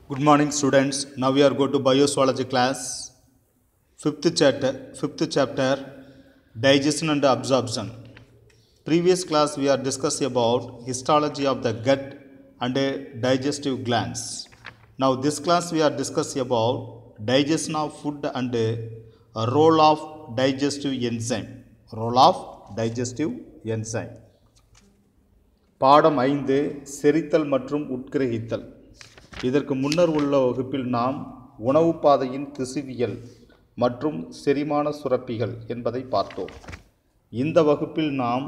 Good morning, students. Now we are going to bioswology class. Fifth chapter, fifth chapter, digestion and absorption. Previous class we are discussing about histology of the gut and uh, digestive glands. Now this class we are discussing about digestion of food and uh, role of digestive enzyme. Role of digestive enzyme. பாடம் ஐந்து செரித்தல் மற்றும் உட்கிரகித்தல் இதற்கு முன்னர் உள்ள வகுப்பில் நாம் உணவு பாதையின் திசுவியல் மற்றும் செரிமான சுரப்பிகள் என்பதை பார்த்தோம் இந்த வகுப்பில் நாம்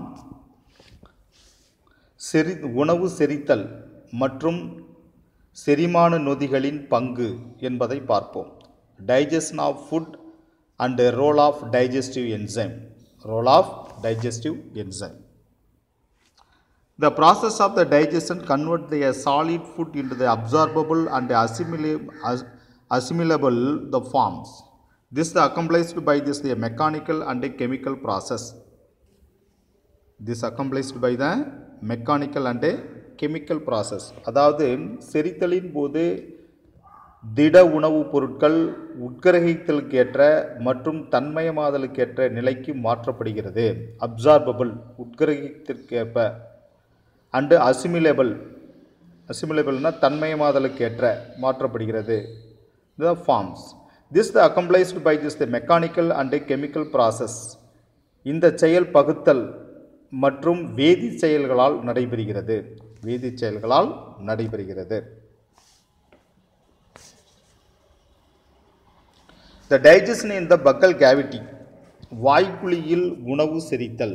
செரி உணவு செரித்தல் மற்றும் செரிமான நொதிகளின் பங்கு என்பதை பார்ப்போம் digestion of food and role of digestive enzyme role of digestive enzyme The process of the digestion convert the solid food into the absorbable and assimilable, assimilable the forms. This is accomplished by this the mechanical and a chemical process. This accomplished by the mechanical and a chemical process. அதாவது செரித்தலின் போது திட உணவுப் பொருட்கள் உட்கிரகித்தலுக்கேற்ற மற்றும் தன்மயமாதலுக்கேற்ற நிலைக்கு மாற்றப்படுகிறது absorbable உட்கிரகித்திற்கேற்ப and அசிமிலேபிள் அசிமிலேபிள்னா தன்மயமாதலுக்கு ஏற்ற மாற்றப்படுகிறது the forms this the accomplished by this the mechanical and chemical process இந்த செயல் பகுத்தல் மற்றும் வேதி செயல்களால் நடைபெறுகிறது வேதி செயல்களால் நடைபெறுகிறது த டைஜஷன் இன் த பக்கல் கேவிட்டி வாய்க்குழியில் உணவு செரித்தல்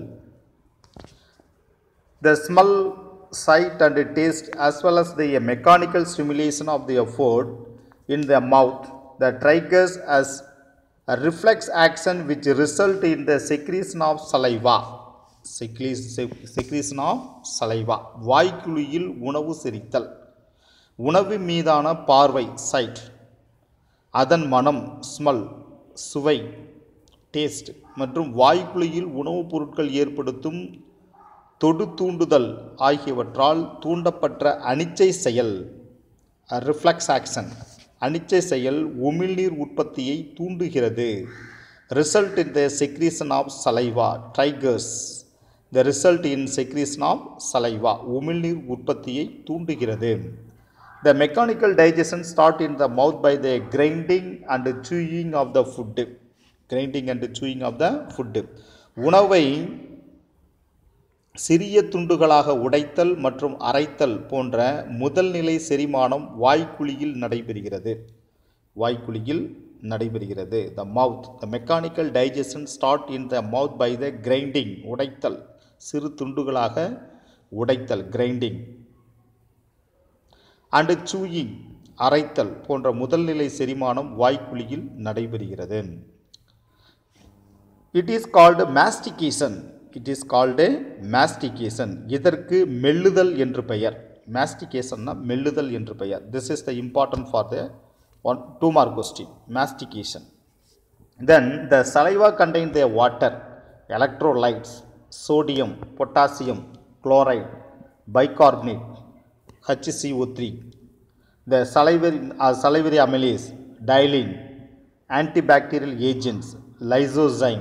the smell, sight and taste as well as the mechanical stimulation of the food in the mouth that triggers as a reflex action which result in the secretion of saliva secretion of saliva வாய்க்குழியில் உணவு செரித்தல் உணவு மீதான பார்வை side அதன் மனம் smell சுவை taste மற்றும் வாய்க்குழியில் உணவுப் பொருட்கள் ஏற்படுத்தும் தொடு தூண்டுதல் ஆகியவற்றால் தூண்டப்பட்ட அனிச்சை செயல் ரிஃப்ளெக்ஸ் ஆக்ஷன் அனிச்சை செயல் உமிழ்நீர் உற்பத்தியை தூண்டுகிறது result in the secretion of saliva triggers the result in secretion of saliva உமிழ்நீர் உற்பத்தியை தூண்டுகிறது the mechanical digestion start in the mouth by the grinding and chewing of the food grinding and chewing of the food உணவை சிறிய துண்டுகளாக உடைத்தல் மற்றும் அரைத்தல் போன்ற முதல்நிலை செரிமானம் வாய்க்குழியில் நடைபெறுகிறது வாய்க்குழியில் நடைபெறுகிறது the mouth the mechanical digestion start in the mouth by the grinding உடைத்தல் சிறு துண்டுகளாக உடைத்தல் கிரைண்டிங் அண்டு சூயிங் அரைத்தல் போன்ற முதல்நிலை செரிமானம் வாய்க்குழியில் நடைபெறுகிறது it is called mastication it is called mastication இதற்கு மெல்லுதல் என்று பெயர் மாஸ்டிகேஷன்னா மெல்லுதல் என்று பெயர் this is the important for the one two mark question mastication then the saliva contain the water electrolytes sodium potassium chloride bicarbonate HCO three the salivary salivary amylase ptyalin antibacterial agents lysozyme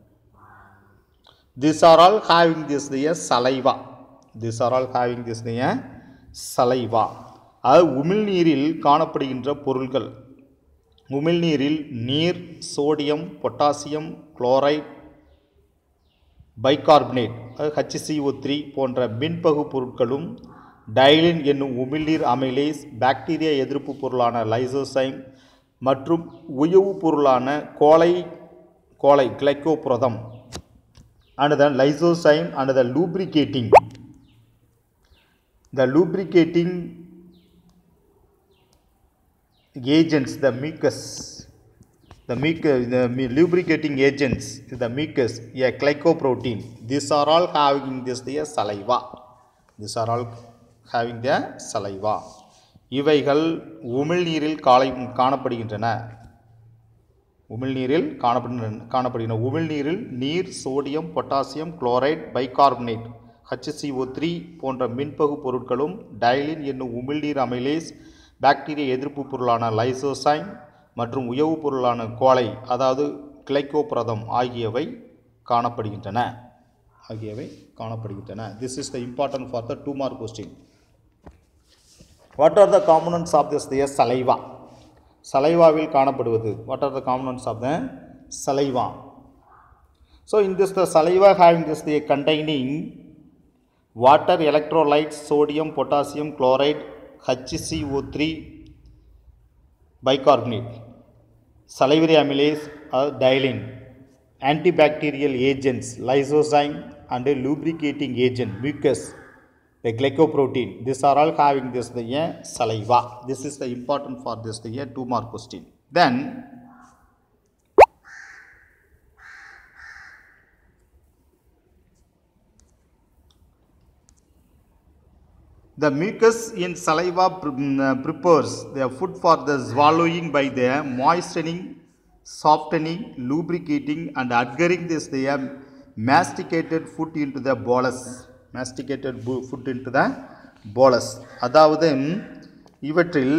these are all having this the saliva these are all having this the saliva அது உமிழ்நீரில் காணப்படுகின்ற பொருள்கள் உமிழ்நீரில் நீர் sodium potassium chloride bicarbonate அது ஹச்சிசிஓ three போன்ற மின்பகு பொருட்களும் டைலின் என்னும் உமிழ்நீர் அமைலேஸ் பாக்டீரியா எதிர்ப்பு பொருளான லைசோசைம் மற்றும் உயவு பொருளான கோலை கோலை கிளைக்கோபுரதம் and the lysozyme and the lubricating the lubricating agents the mucus the mucus the lubricating agents the mucus a glycoprotein these are all having this the saliva these are all having the saliva இவைகள் உமிழ்நீரில் காலை காணப்படுகின்றன உமிழ்நீரில் காணப்படுகின்ற காணப்படுகின்ற உமிழ்நீரில் நீர் sodium potassium chloride bicarbonate HCO three போன்ற மின்பகு பொருட்களும் டைலின் என்னும் உமிழ்நீர் அமைலேஸ் பாக்டீரியா எதிர்ப்பு பொருளான லைசோசைம் மற்றும் உயவு பொருளான கோலை அதாவது கிளைக்கோபிரதம் ஆகியவை காணப்படுகின்றன ஆகியவை காணப்படுகின்றன this is the important for the two mark question what are the components of this the saliva சலைவாவில் காணப்படுவது what are the components of the saliva so in this the saliva having this the containing water electrolytes sodium potassium chloride HCO3 bicarbonate salivary amylase or dialin antibacterial agents lysozyme and a lubricating agent mucus the glycoprotein these are all having this the uh, saliva this is the important for this the uh, two mark question then The mucus in saliva pre- mm, uh, prepares the food for the swallowing by the moistening, softening, lubricating and adhering this the uh, masticated food into the bolus. Masticated bu- food into the bolus. அதாவது ம், இவற்றில்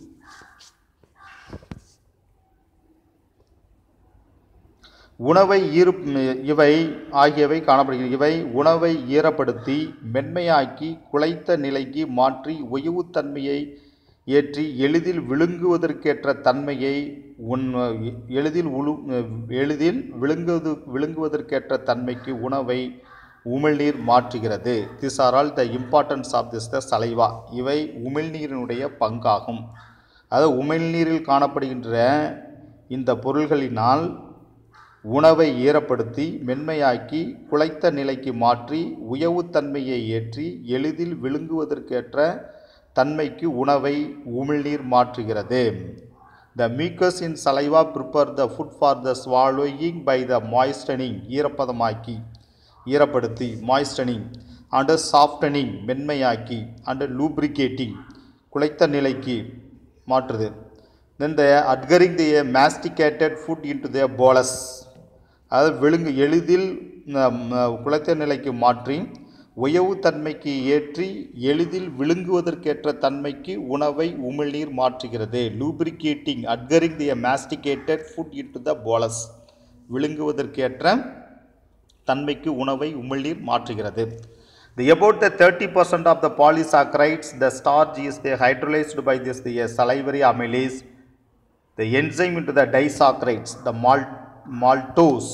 உணவை ஈரு இவை ஆகியவை காணப்படுகின்றன இவை உணவை ஈரப்படுத்தி மென்மையாக்கி குலைத்த நிலைக்கு மாற்றி உயவுத்தன்மையை ஏற்றி எளிதில் விழுங்குவதற்கேற்ற தன்மையை உண் எளிதில் உழு எளிதில் விழுங்குவது விழுங்குவதற்கேற்ற தன்மைக்கு உணவை உமிழ்நீர் மாற்றுகிறது this are all the importance of this the saliva இவை உமிழ்நீரினுடைய பங்காகும் அதாவது உமிழ்நீரில் காணப்படுகின்ற இந்த பொருள்களினால் உணவை ஈரப்படுத்தி மென்மையாக்கி குலைத்த நிலைக்கு மாற்றி உயவுத்தன்மையை ஏற்றி எளிதில் விழுங்குவதற்கேற்ற தன்மைக்கு உணவை உமிழ்நீர் மாற்றுகிறது the mucus in saliva prepare the food for the swallowing by the moistening ஈரப்பதமாக்கி ஈரப்படுத்தி மாய்ஸ்டனிங் அண்டு சாஃப்டனிங் மென்மையாக்கி அண்டு லூப்ரிகேட்டிங் குலைத்த நிலைக்கு மாற்றுது then the adhering the masticated food into the bolus அதாவது விழுங்கு எளிதில் ம், குலைத்த நிலைக்கு மாற்றி உயவு தன்மைக்கு ஏற்றி எளிதில் விழுங்குவதற்கேற்ற தன்மைக்கு உணவை உமிழ்நீர் மாற்றுகிறது lubricating adhering the masticated food into the bolus விழுங்குவதற்கேற்ற தன்மைக்கு உணவை உமிழ்நீர் மாற்றுகிறது The about the 30% of the polysaccharides, the starch is the hydrolyzed by this the salivary amylase, the enzyme into the disaccharides, the mal- maltose.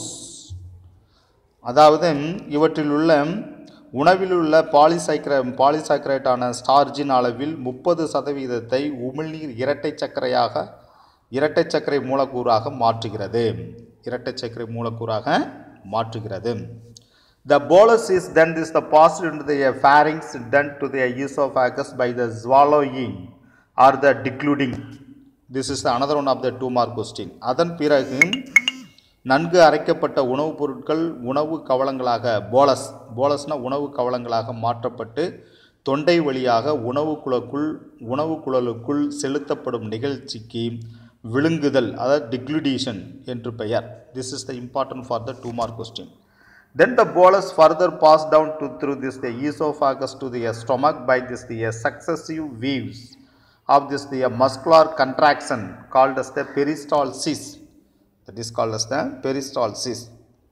அதாவது இவற்றில் உள்ள உணவில் உள்ள பாலிசைக்ர பாலிசாக்கரைட்டான ஸ்டார்ஜின் அளவில் முப்பது சதவீதத்தை உமிழ்நீர் இரட்டை சர்க்கரையாக இரட்டை சர்க்கரை மூலக்கூறாக மாற்றுகிறது இரட்டை சர்க்கரை மூலக்கூறாக மாற்றுகிறது The bolus is then this the passed into the pharynx done to the esophagus by the swallowing or the decluding. This is another one of the two mark question. அதன் பிறகு நன்கு அரைக்கப்பட்ட உணவுப் பொருட்கள் உணவு கவளங்களாக போலஸ் போலஸ்னா உணவு கவளங்களாக மாற்றப்பட்டு தொண்டை வழியாக உணவு குழலுக்குள் உணவு குழலுக்குள் செலுத்தப்படும் நிகழ்ச்சிக்கு விழுங்குதல் அதாவது டிக்ளுடேஷன் என்று பெயர் this is the important for the two mark question Then the bolus further passed down to through this the esophagus to the stomach by this the successive waves of this the muscular contraction called as the peristalsis. That is called as the peristalsis.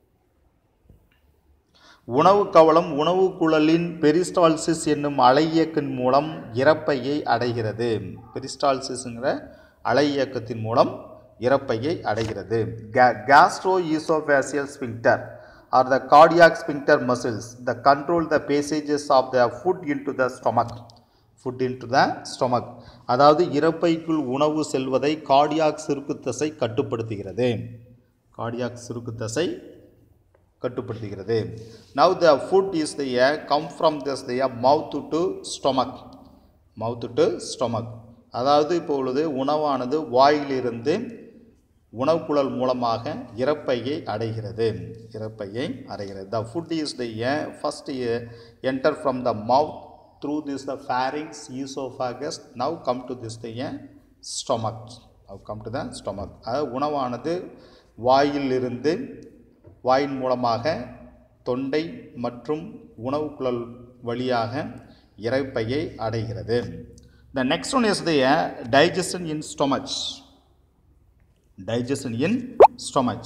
உணவு கவளம் உணவு குழலின் peristalsis என்னும் அலையியக்கின் மூலம் இறப்பையை அடைகிறது பெரிஸ்டால்சிஸ்ங்கிற அலையியக்கத்தின் மூலம் இறப்பையை அடைகிறது gastro oesophageal sphincter are the cardiac sphincter muscles the control the passages of the food into the stomach food into the stomach அதாவது இறப்பைக்குள் உணவு செல்வதை கார்டியாக் சுருக்கு தசை கட்டுப்படுத்துகிறது கார்டியாக் சுருக்கு தசை கட்டுப்படுத்துகிறது now the food is the come from this the mouth to stomach mouth to stomach அதாவது இப்பொழுது உணவானது வாயிலிருந்து உணவுக்குழல் மூலமாக இறப்பையை அடைகிறது இறப்பையை அடைகிறது the food is the first enter from the mouth through this the pharynx oesophagus now come to this the stomach now come to the stomach அதாவது உணவானது வாயிலிருந்து வாயின் மூலமாக தொண்டை மற்றும் உணவுக்குழல் வழியாக இறைப்பையை அடைகிறது The next one is the uh, digestion in stomach. Digestion in stomach.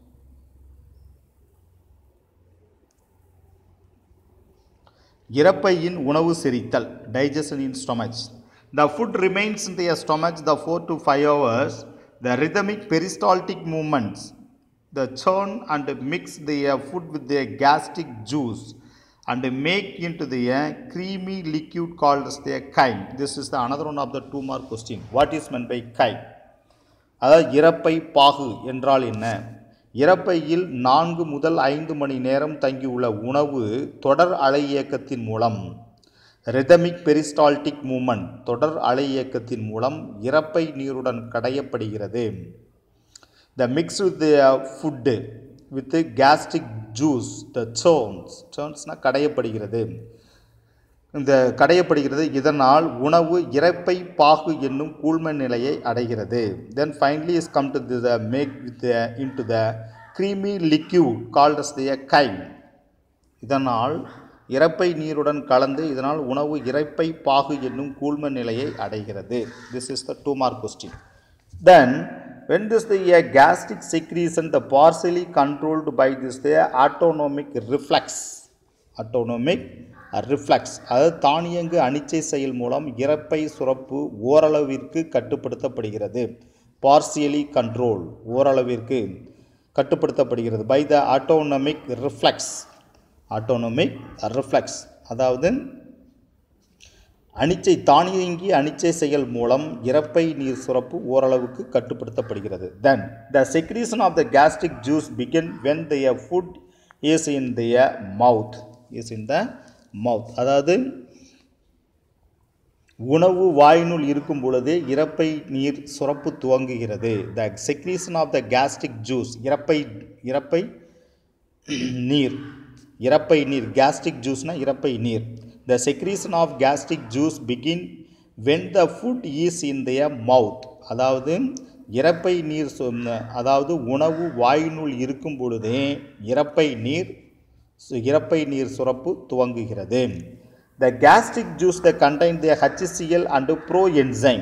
இறப்பையின் உணவு செரித்தல் digestion in stomach. The food remains in the stomach the 4 to 5 hours. The rhythmic peristaltic movements, the churn and mix the uh, food with the gastric juice and make into the uh, creamy liquid called as the chyme. This is the another one of the two mark question. What is meant by chyme? அதாவது இறப்பை பாகு என்றால் என்ன இறப்பையில் நான்கு முதல் ஐந்து மணி நேரம் தங்கியுள்ள உணவு தொடர் அலை இயக்கத்தின் மூலம் ரிதமிக் பெரிஸ்டால்டிக் மூமெண்ட் தொடர் அலை இயக்கத்தின் மூலம் இறப்பை நீருடன் கடையப்படுகிறது the mix with food with gastric juice the churns சோன்ஸ்னால் கடையப்படுகிறது இந்த கடையப்படுகிறது இதனால் உணவு இறப்பை பாகு என்னும் கூழ்ம நிலையை அடைகிறது then finally is come to the make with in to the creamy liquid called as the chyme இதனால் இறப்பை நீருடன் கலந்து இதனால் உணவு இறப்பை பாகு என்னும் கூழ்ம நிலையை அடைகிறது this is the two mark question then when this the uh, gastric secretion the partially controlled by this the autonomic reflex autonomic reflex அதாவது தானியங்கு அனிச்சை செயல் மூலம் இறப்பை சுரப்பு ஓரளவிற்கு கட்டுப்படுத்தப்படுகிறது பார்சியலி கண்ட்ரோல் ஓரளவிற்கு கட்டுப்படுத்தப்படுகிறது by the autonomic reflex autonomic reflex அதாவது அனிச்சை தானியங்கி அனிச்சை செயல் மூலம் இறப்பை நீர் சுரப்பு ஓரளவுக்கு கட்டுப்படுத்தப்படுகிறது then the secretion of the gastric juice begin when the food is in the mouth is in the mouth அதாவது உணவு வாயினுள் இருக்கும் பொழுது இறப்பை நீர் சுரப்பு துவங்குகிறது the secretion of the gastric juice இறப்பை இறப்பை நீர் இறப்பை நீர் கேஸ்ட்ரிக் ஜூஸ்னால் இறப்பை நீர் the secretion of gastric juice begin when the food is in the mouth அதாவது இறப்பை நீர் சொன்ன அதாவது உணவு வாயினுள் இருக்கும் பொழுதே இறப்பை நீர் சு- இறப்பை நீர் சுரப்பு துவங்குகிறது த gastric juice that contain the HCl and proenzyme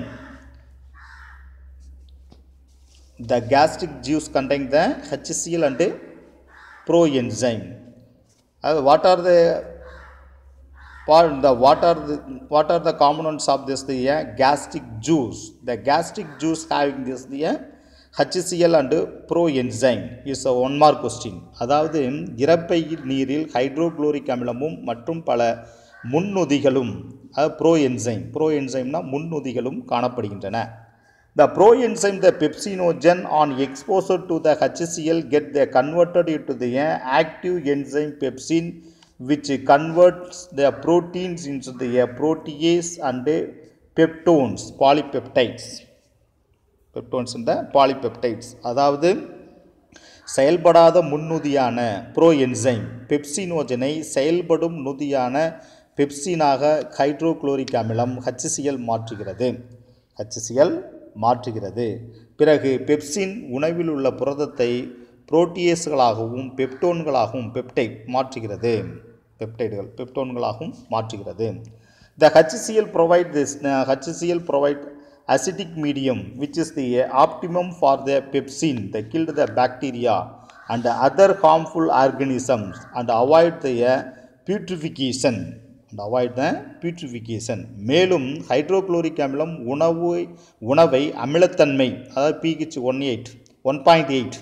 the gastric juice contain the HCl and proenzyme uh, what are the part the what are the what are the components of this the uh, gastric juice the gastric juice having this the uh, HCl and proenzyme is a one mark question அதாவது இறப்பை நீரில் hydrochloric அமிலமும் மற்றும் பல முன்நொதிகளும் அதாவது pro enzyme pro என்சைம்னா முன்நொதிகளும் காணப்படுகின்றன The proenzyme, the pepsinogen, on exposure to the HCl, get the converted into the uh, active enzyme pepsin, which converts the proteins into the uh, protease and uh, peptones, polypeptides. Peptones இந்த polypeptides. அதாவது செயல்படாத முன்னுதியான bro enzyme பெப்சினோஜனை செயல்படும் நொதியான பெப்சினாக hydrochloric அமிலம் HCl மாற்றுகிறது HCl மாற்றுகிறது பிறகு பெப்சின் உணவில் உள்ள புரதத்தை புரோட்டியேஸ்களாகவும் பெப்டோன்களாகவும் பெப்டைட் மாற்றுகிறது பெப்டைடுகள் பெப்டோன்களாகவும் மாற்றுகிறது the HCl provide this uh, HCl provide acidic medium which is the uh, optimum for the pepsin they killed the bacteria and other harmful organisms and avoid the uh, putrefaction and avoid the putrefaction மேலும் hydrochloric அமிலம் உணவு உணவை அமிலத்தன்மை அதாவது pH one eight one point eight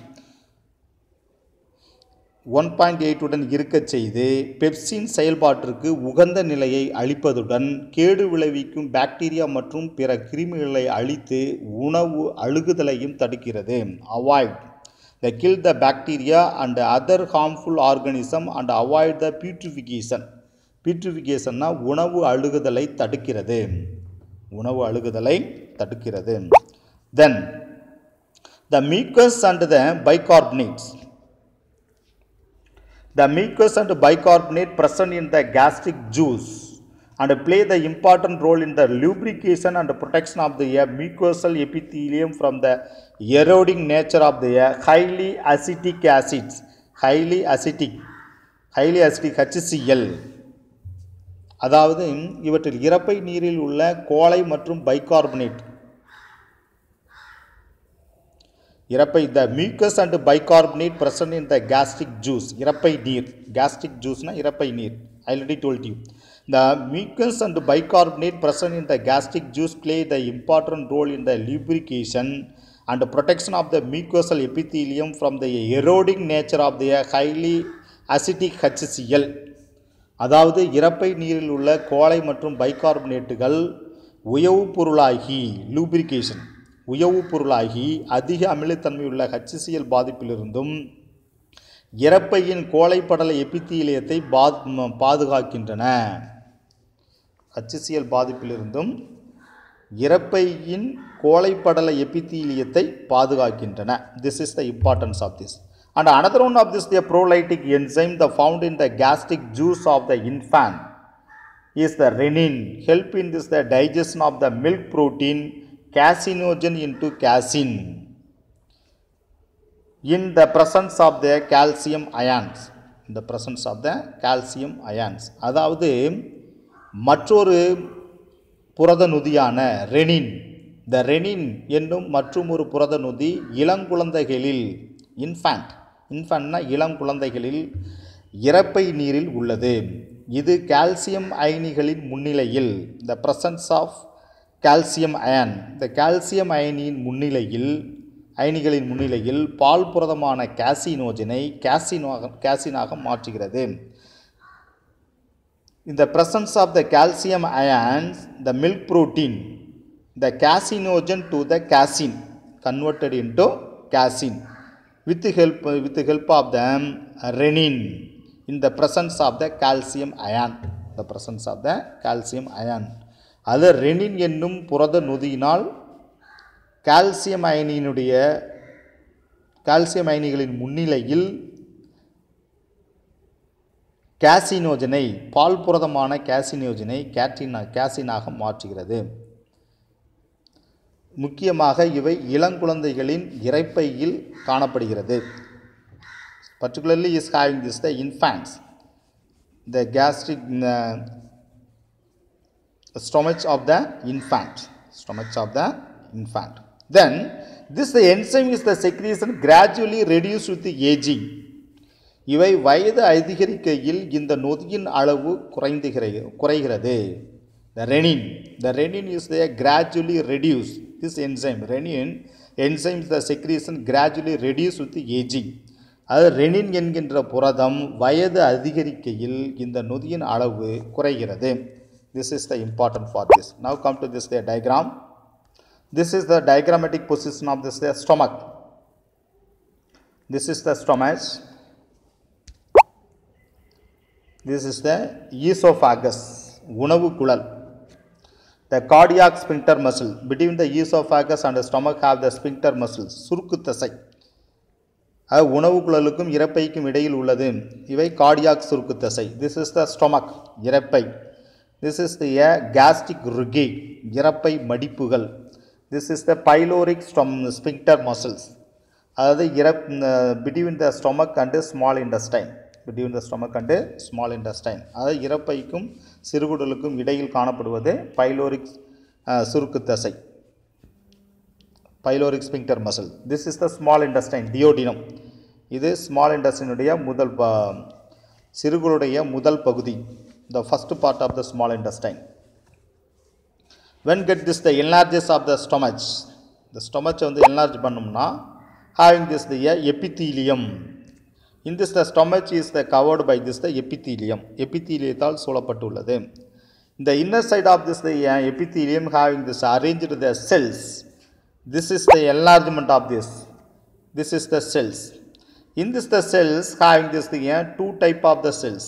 one point எயிட்டுடன் இருக்கச் செய்து pepsin செயல்பாட்டிற்கு உகந்த நிலையை அளிப்பதுடன் கேடு விளைவிக்கும் பாக்டீரியா மற்றும் பிற கிருமிகளை அழித்து உணவு அழுகுதலையும் தடுக்கிறது avoid the kill the bacteria and other harmful organism and avoid the putrefaction பியூட்ரிஃபிகேஷன்னா உணவு அழுகுதலை தடுக்கிறது உணவு அழுகுதலை தடுக்கிறது then the mucus and the bicarbonates The mucus and bicarbonate present in the gastric juice and play the important role in the lubrication and protection of the uh, mucosal epithelium from the eroding nature of the uh, highly acidic acids. Highly acidic, highly acidic HCl. அதாவது இவற்றில் இறப்பை நீரில் உள்ள கோலை மற்றும் bicarbonate இறப்பை the mucus and bicarbonate present in the gastric juice இறப்பை நீர் கேஸ்ட்ரிக் ஜூஸ்னா இறப்பை நீர் I already told you the mucus and bicarbonate present in the gastric juice play the important role in the lubrication and protection of the mucosal epithelium from the eroding nature of the highly acidic HCl அதாவது இறப்பை நீரில் உள்ள கோலை மற்றும் பைகார்பனேட்டுகள் உயவு பொருளாகி lubrication உயவு பொருளாகி அதிக அமிலத்தன்மையுள்ள HCl பாதிப்பிலிருந்தும் இறப்பையின் கோழைப்படல எபித்தீலியத்தை பாத் பாதுகாக்கின்றன HCl பாதிப்பிலிருந்தும் இறப்பையின் கோழைப்படல எபித்தீலியத்தை பாதுகாக்கின்றன this is the importance of this and another one of this the proteolytic enzyme the found in the gastric juice of the infant is the renin help in this the digestion of the milk protein casinogen into casein in the presence of the calcium ions in the presence of the calcium ions அதாவது மற்றொரு புரத நொதியான renin the renin என்னும் மற்றும் ஒரு புரத நொதி இளங்குழந்தைகளில் infant இன்ஃபேண்ட்னா இளங்குழந்தைகளில் இறப்பை நீரில் உள்ளது இது கால்சியம் அயனிகளின் முன்னிலையில் the presence of calcium ion இந்த கால்சியம் அயனியின் முன்னிலையில் அயனிகளின் முன்னிலையில் பால் புரதமான கேசினோஜனை கேசினாக கேசினாக மாற்றுகிறது In the presence of the calcium ions, the milk protein, the casinogen to the casein, converted into casein with the help, with the help of the renin in the presence of the calcium ion. The presence of the calcium ion. அது rennin என்னும் புரத நொதியினால் calcium அயனியினுடைய calcium அயனிகளின் முன்னிலையில் கேசினோஜனை பால் புரதமான கேசினோஜனை கேட்டினா கேசினாக மாற்றுகிறது முக்கியமாக இவை இளங்குழந்தைகளின் இரைப்பையில் காணப்படுகிறது particularly is having this the infants the gastric stomach of the infant stomach of the infant then this the enzyme is the secretion gradually reduced with the aging இவை வயது அதிகரிக்கையில் இந்த நொதியின் அளவு குறைந்துகிற குறைகிறது the rennin the rennin is the gradually reduce this enzyme rennin enzyme the secretion gradually reduce with ageing அது rennin என்கின்ற புரதம் வயது அதிகரிக்கையில் இந்த நொதியின் அளவு குறைகிறது this is the important for this now come to this the diagram this is the diagrammatic position of this the stomach this is the stomach this is the esophagus உணவு குழல் the cardiac sphincter muscle between the esophagus and the stomach have the sphincter muscles சுருக்கு தசை அது உணவு குழலுக்கும் இறப்பைக்கும் இடையில் உள்ளது இவை cardiac சுருக்கு தசை திஸ் இஸ் த ஸ்டொமக் இறப்பை this is the a gastric rugae இறப்பை மடிப்புகள் திஸ் இஸ் த பைலோரிக் ஸ்டொம் ஸ்பிங்டர் மசில்ஸ் அதாவது இறப் between the stomach and small intestine between the stomach and small intestine அதாவது இறப்பைக்கும் சிறுகுடலுக்கும் இடையில் காணப்படுவது பைலோரிக் சுருக்கு தசை pyloric sphincter muscle this is the small intestine duodenum இது ஸ்மால் இண்டஸ்டைனுடைய முதல் ப சிறுகுடைய முதல் பகுதி the first part of the small intestine when get this the enlarges of the stomach இந்த ஸ்டொமச்சை வந்து என்லார்ஜ் பண்ணோம்னா having this the epithelium in this the stomach is the covered by this the epithelium எபித்தீலியத்தால் சூழப்பட்டுள்ளது இந்த inner side of this the epithelium having this arranged the cells this is the enlargement of this this is the cells in this the cells having this thing here two type of the cells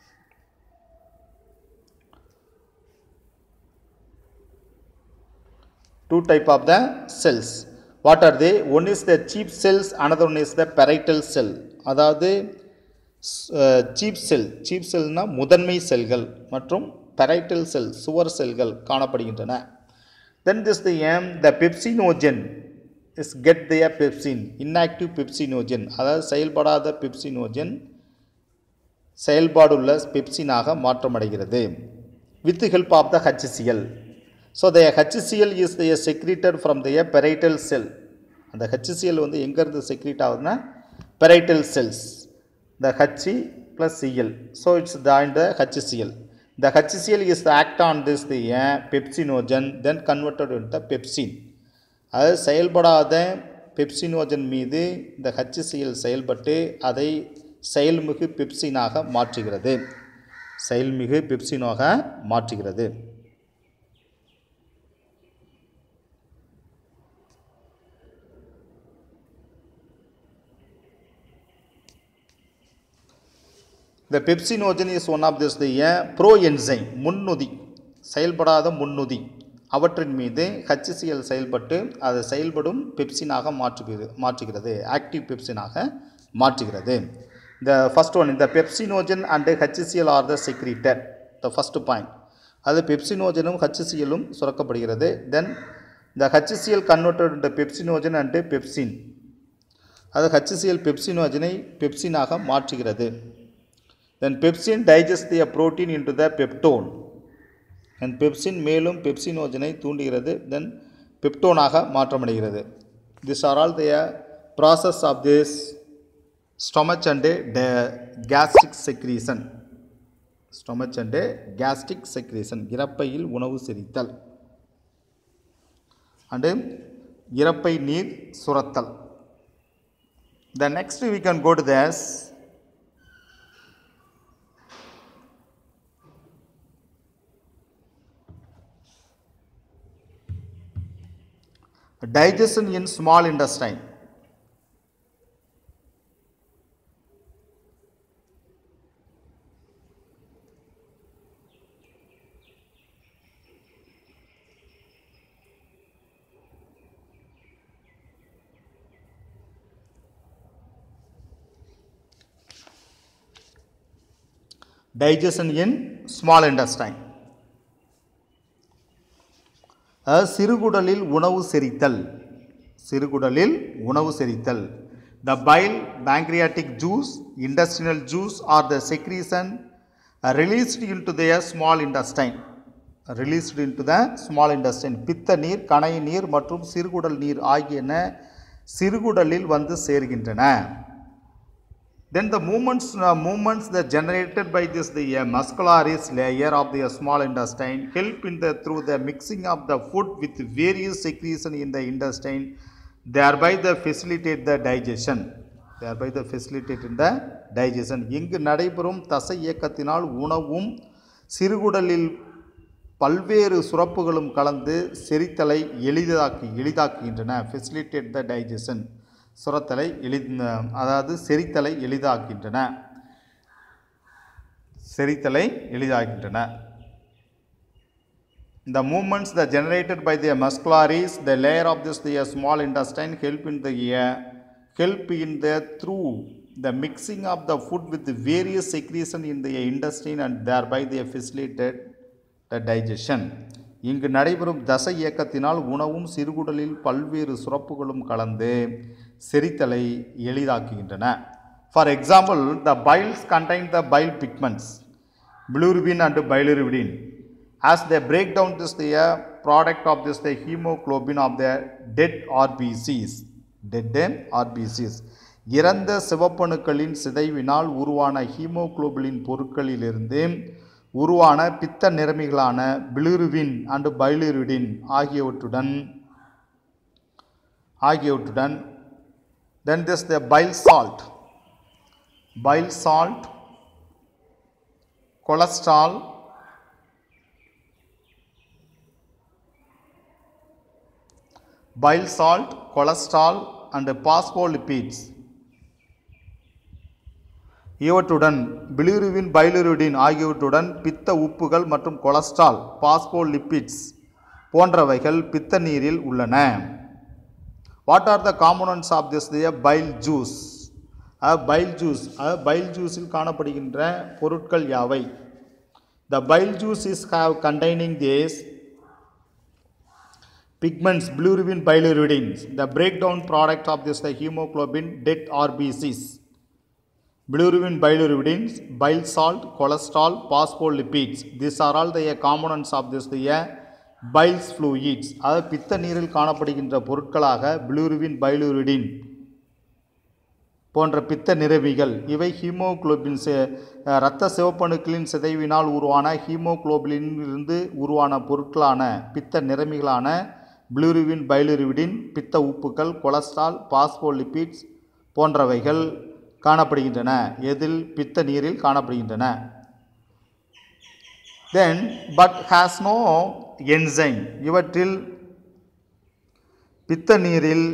two type of the cells what are they one is the cheap cells another one is the parietal cell அதாவது chief cell chief செல்னா முதன்மை செல்கள் மற்றும் parietal செல் சுவர் செல்கள் காணப்படுகின்றன then this the m the pepsinogen is get their pepsin inactive pepsinogen அதாவது செயல்படாத பெப்சினோஜன் செயல்பாடுள்ள பெப்சினாக மாற்றமடைகிறது with the help of the HCl. So the HCl is the secreted from the parietal cell. அந்த HCl வந்து எங்கேருந்து secrete ஆகுதுன்னா parietal cells. The H plus Cl. So it's joined the HCl. The HCl is the act on this the uh, pepsinogen then converted into pepsin. அது செயல்படாத pepsinogen மீது இந்த HCl செயல்பட்டு அதை செயல்மிகு பெப்சினாக மாற்றுகிறது செயல்மிகு பெப்சினாக மாற்றுகிறது The pepsinogen is one of this the uh, proenzyme முன்னுதி செயல்படாத முன்னுதி அவற்றின் மீது HCl செயல்பட்டு அது செயல்படும் பெப்சினாக மாற்றுகிறது மாற்றுகிறது ஆக்டிவ் பெப்சினாக மாற்றுகிறது the first one இந்த pepsinogen and HCl are the secreted the first point அது பெப்சினோஜனும் HClலும் சுரக்கப்படுகிறது then the HCl converted into pepsinogen and pepsin அது HCl பெப்சினோஜனை பெப்சினாக மாற்றுகிறது தென் pepsin digest the protein into the peptone then pepsin மேலும் பெப்சினோஜனை தூண்டுகிறது தென் பெப்டோனாக மாற்றமடைகிறது this are all the process of this stomach and the gastric secretion stomach and gastric secretion இறப்பையில் உணவு செரித்தல் அண்டு இறப்பை நீர் சுரத்தல் the next we can go to thus digestion in small intestine digestion in small intestine அதாவது சிறுகுடலில் உணவு செரித்தல் சிறுகுடலில் உணவு செரித்தல் the bile pancreatic juice industrial juice are the secretion released in to the small intestine released in to the small intestine பித்த நீர் கணை நீர் மற்றும் சிறுகுடல் நீர் ஆகியன சிறுகுடலில் வந்து சேர்கின்றன then the movements uh, movements that generated by this the uh, muscularis layer of the small intestine help in the through the mixing of the food with various secretion in the intestine thereby the facilitate the digestion thereby the facilitate in the digestion இங்கு நடைபெறும் தசை இயக்கத்தினால் உணவும் சிறுகுடலில் பல்வேறு சுரப்புகளும் கலந்து செரித்தலை எளிதாக்கி எளிதாக்குகின்றன facilitate த digestion சுரத்தலை எளி அதாவது செரித்தலை எளிதாக்கின்றன செரித்தலை எளிதாக்கின்றன The movements that generated by the muscularis, the layer of this the small intestine help in the uh, help in the through the mixing of the food with the various secretion in the intestine and thereby they facilitated the digestion. இங்கு நடைபெறும் தசை இயக்கத்தினால் உணவும் சிறுகுடலில் பல்வேறு சுரப்புகளும் கலந்து செரித்தலை எளிதாக்குகின்றன for example the biles contain the bile pigments bilirubin and biliverdin as they break down this the uh, product of this the hemoglobin of the dead RBCs dead RBCs இறந்த சிவப்பணுக்களின் சிதைவினால் உருவான ஹீமோகுளோபின் பொருட்களிலிருந்து உருவான பித்த நிறமிகளான பிளிருவின் அண்டு பைலிருடின் ஆகியவற்றுடன் ஆகியவற்றுடன் then this the bile salt bile salt cholesterol bile salt, cholesterol and phospholipids இவற்றுடன் பிலிருவின் பைலிருடின் ஆகியவற்றுடன் பித்த உப்புகள் மற்றும் கொலஸ்ட்ரால் பாஸ்போலிப்பிட்ஸ் போன்றவைகள் பித்த நீரில் உள்ளன what are the components of this the bile juice bile juice bile ஜூஸில் காணப்படுகின்ற பொருட்கள் யாவை the bile juice is have containing these pigments bilirubin bilirudins the breakdown product of this the hemoglobin dead rbcs bilirubin, bilirubins, bile salt, cholesterol, phospholipids. These are all the components of this the biles fluids. அதாவது பித்த நீரில் காணப்படுகின்ற பொருட்களாக பிலிருவின் பைலுரிடின் போன்ற பித்த நிறவிகள் இவை haemoglobin இரத்த சிவப்பணுக்களின் சிதைவினால் உருவான ஹீமோகுளோபினிலிருந்து உருவான பொருட்களான பித்த நிறமிகளான பிளூருவின் பைலுருவிடின் பித்த உப்புக்கள் கொலஸ்ட்ரால் பாஸ்போலிபிட்ஸ் போன்றவைகள் காணப்படுகின்றன எதில் பித்த நீரில் காணப்படுகின்றன then but has no enzyme இவற்றில் பித்த நீரில்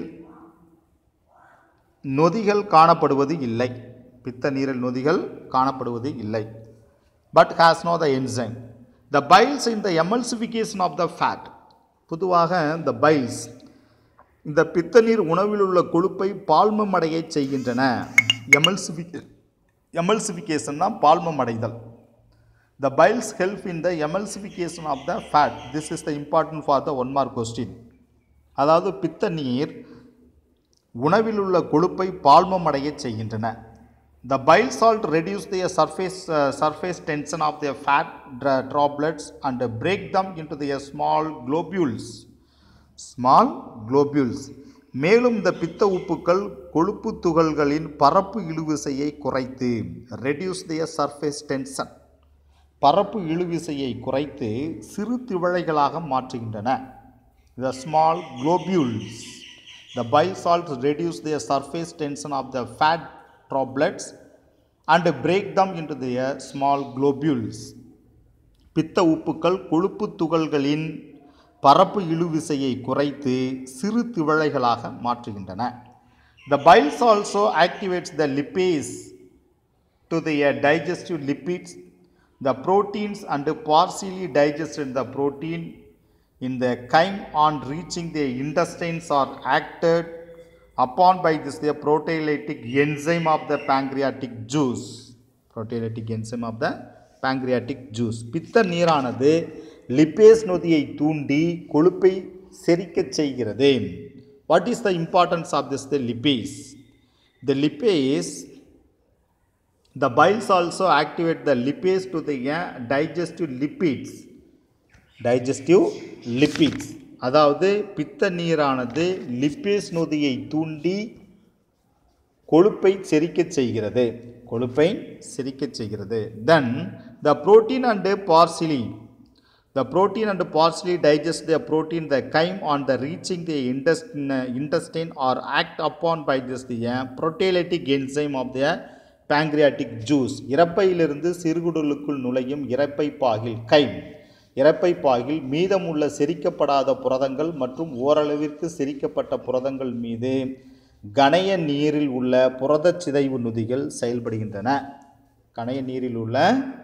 நொதிகள் காணப்படுவது இல்லை பித்த நீரில் நொதிகள் காணப்படுவது இல்லை but has no the enzyme the biles in the emulsification of the fat பொதுவாக இந்த பைல்ஸ் இந்த பித்த நீர் உணவில் உள்ள கொழுப்பை பால்மம் அடைய செய்கின்றன எமல்சிஃபிகே எமல்சிஃபிகேஷன்னா பால்மம் அடைதல் the biles help in the emulsification of the fat this is the important for the one mark question அதாவது பித்த நீர் உணவில் உள்ள கொழுப்பை பால்மம் அடைய செய்கின்றன the bile salt reduce the surface surface tension of the fat droplets and break them into the small globules small globules மேலும் இந்த பித்த உப்புக்கள் கொழுப்பு துகள்களின் பரப்பு இழுவிசையை குறைத்து ரெடியூஸ் திய சர்ஃபேஸ் டென்ஷன் பரப்பு இழுவிசையை குறைத்து சிறு திவழைகளாக மாற்றுகின்றன the small globules The bile salts reduce the surface tension of the fat droplets and break them into their small globules. பித்த உப்புக்கள் கொழுப்பு துகள்களின் பரப்பு இழுவிசையை குறைத்து சிறு திவழைகளாக மாற்றுகின்றன the biles also activates the lipase to the digestive lipids the proteins and partially digested the protein in the chyme on reaching the intestines are acted upon by this the proteolytic enzyme of the pancreatic juice proteolytic enzyme of the pancreatic juice பித்த நீரானது lipase நொதியை தூண்டி கொழுப்பை செரிக்கச் செய்கிறது what is the importance of this the lipase the lipase the biles also activate the lipase to the uh, digestive lipids digestive lipids அதாவது பித்த நீரானது lipase நொதியை தூண்டி கொழுப்பை செரிக்கச் செய்கிறது கொழுப்பை செரிக்கச் செய்கிறது then the protein and partially the protein and partially digest the protein the chyme on the reaching the intestine intestine are act upon by this the proteolytic enzyme of the pancreatic juice இறப்பையிலிருந்து சிறுகுடலுக்குள் நுழையும் இறப்பை பாகில் கைம் இறப்பை பாகில் மீதமுள்ள செரிக்கப்படாத புரதங்கள் மற்றும் ஓரளவிற்கு செரிக்கப்பட்ட புரதங்கள் மீது கணைய நீரில் உள்ள புரதச் சிதைவு நொதிகள் செயல்படுகின்றன கணைய நீரில் உள்ள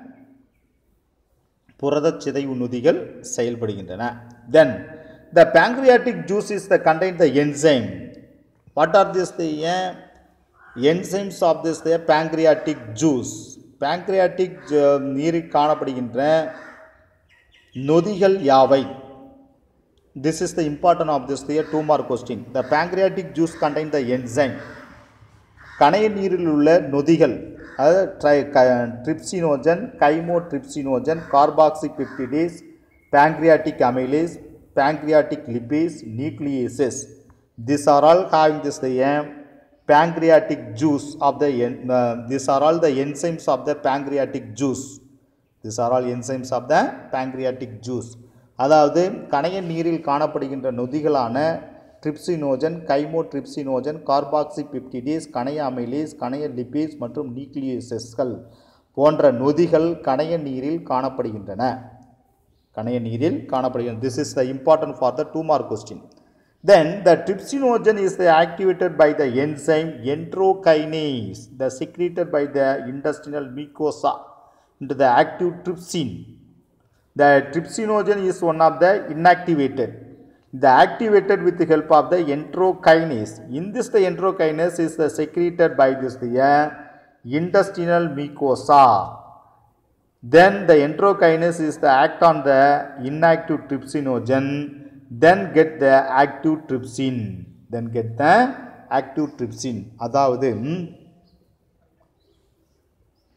புரதச் சிதைவு நொதிகள் செயல்படுகின்றன தென் த pancreatic juice is the contain the enzyme what are this the uh, enzymes of this the pancreatic juice pancreatic uh, நீரில் காணப்படுகின்ற நொதிகள் யாவை this is the important of this the two mark question the pancreatic juice contain the enzyme கணைய நீரில் உள்ள நொதிகள் அதாவது ட்ரை trypsinogen chymotrypsinogen carboxypeptidase pancreatic amylase pancreatic lipase nucleases these are all having this the um, pancreatic juice of the en- uh, these are all the enzymes of the pancreatic juice these are all enzymes of the pancreatic juice அதாவது கணைய நீரில் காணப்படுகின்ற நொதிகளான trypsinogen கைமோட்ரிப்சினோஜன் கார்பாக்சிபிப்டிடேஸ் கணைய amylase கணைய lipase மற்றும் நியூக்ளியசஸ்கள் போன்ற நொதிகள் கணைய நீரில் காணப்படுகின்றன கணைய நீரில் காணப்படுகிறது this is the important for the two mark question then the trypsinogen is the activated by the enzyme enterokinase the secreted by the intestinal mucosa into the active trypsin the trypsinogen is one of the inactivated the activated with the help of the enterokinase in this the enterokinase is the secreted by this the uh, intestinal mucosa then the enterokinase is the act on the inactive trypsinogen then get the active trypsin then get the active trypsin அதாவது ம்,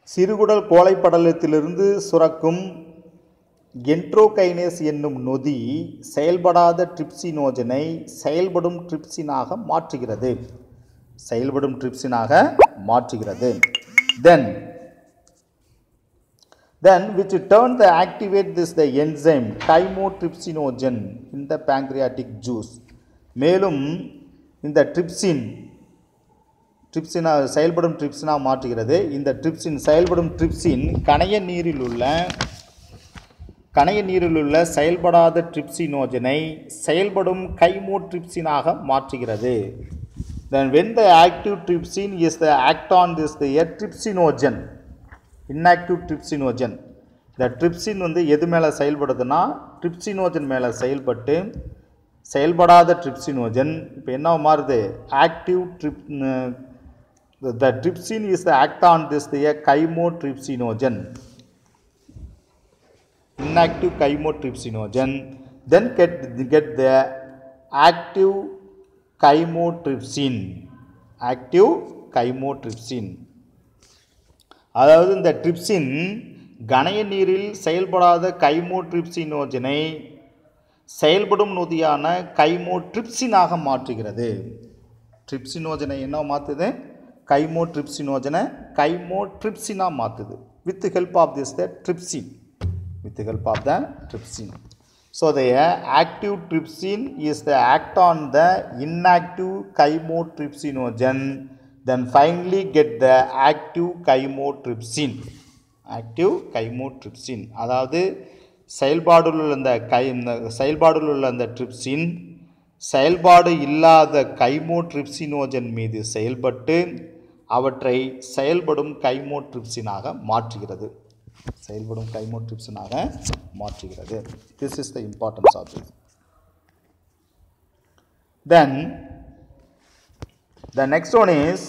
சிறுகுடல் கோழைப்படலத்திலிருந்து சுரக்கும் என்ட்ரோகைனேஸ் என்னும் நொதி செயல்படாத ட்ரிப்சினோஜனை செயல்படும் ட்ரிப்சினாக மாற்றுகிறது செயல்படும் ட்ரிப்சினாக மாற்றுகிறது தென் then which turn the activate this the enzyme chymotrypsinogen in the pancreatic juice மேலும் இந்த ட்ரிப்சின் ட்ரிப்சினா செயல்படும் ட்ரிப்சினா மாற்றுகிறது இந்த ட்ரிப்சின் செயல்படும் ட்ரிப்சின் கணைய நீரில் உள்ள கணைய நீரில் உள்ள செயல்படாத ட்ரிப்சினோஜனை செயல்படும் கைமோட்ரிப்சினாக மாற்றுகிறது then when the active trypsin is the act on this the trypsinogen inactive trypsinogen இந்த ட்ரிப்சின் வந்து எது மேலே செயல்படுதுன்னா ட்ரிப்சினோஜன் மேலே செயல்பட்டு செயல்படாத ட்ரிப்சினோஜன் இப்போ என்ன மாறுது ஆக்டிவ் ட்ரிப் the trypsin is the act on this the chymotrypsinogen inactive chymotrypsinogen then get get the active chymotrypsin active chymotrypsin அதாவது இந்த ட்ரிப்சின் கணைய நீரில் செயல்படாத கைமோட்ரிப்சினோஜனை செயல்படும் நொதியான கைமோட்ரிப்சினாக மாற்றுகிறது ட்ரிப்சினோஜனை என்ன மாற்றுது கைமோட்ரிப்சினோஜனை கைமோட்ரிப்சினா மாற்றுது with help of this the trypsin with the help of the trypsin. So the active trypsin is the act on the inactive chymotrypsinogen then finally get the active chymotrypsin. active chymotrypsin அதாவது செயல்பாடுள்ள அந்த கை இந்த செயல்பாடுள்ள உள்ள அந்த trypsin செயல்பாடு இல்லாத கைமோட்ரிப்சினோஜன் மீது செயல்பட்டு அவற்றை செயல்படும் கைமோட்ரிப்சினாக மாற்றுகிறது செயல்படும் கைமோட்ரிப்ஸனாக மாற்றுகிறது this is the importance of this then the next one is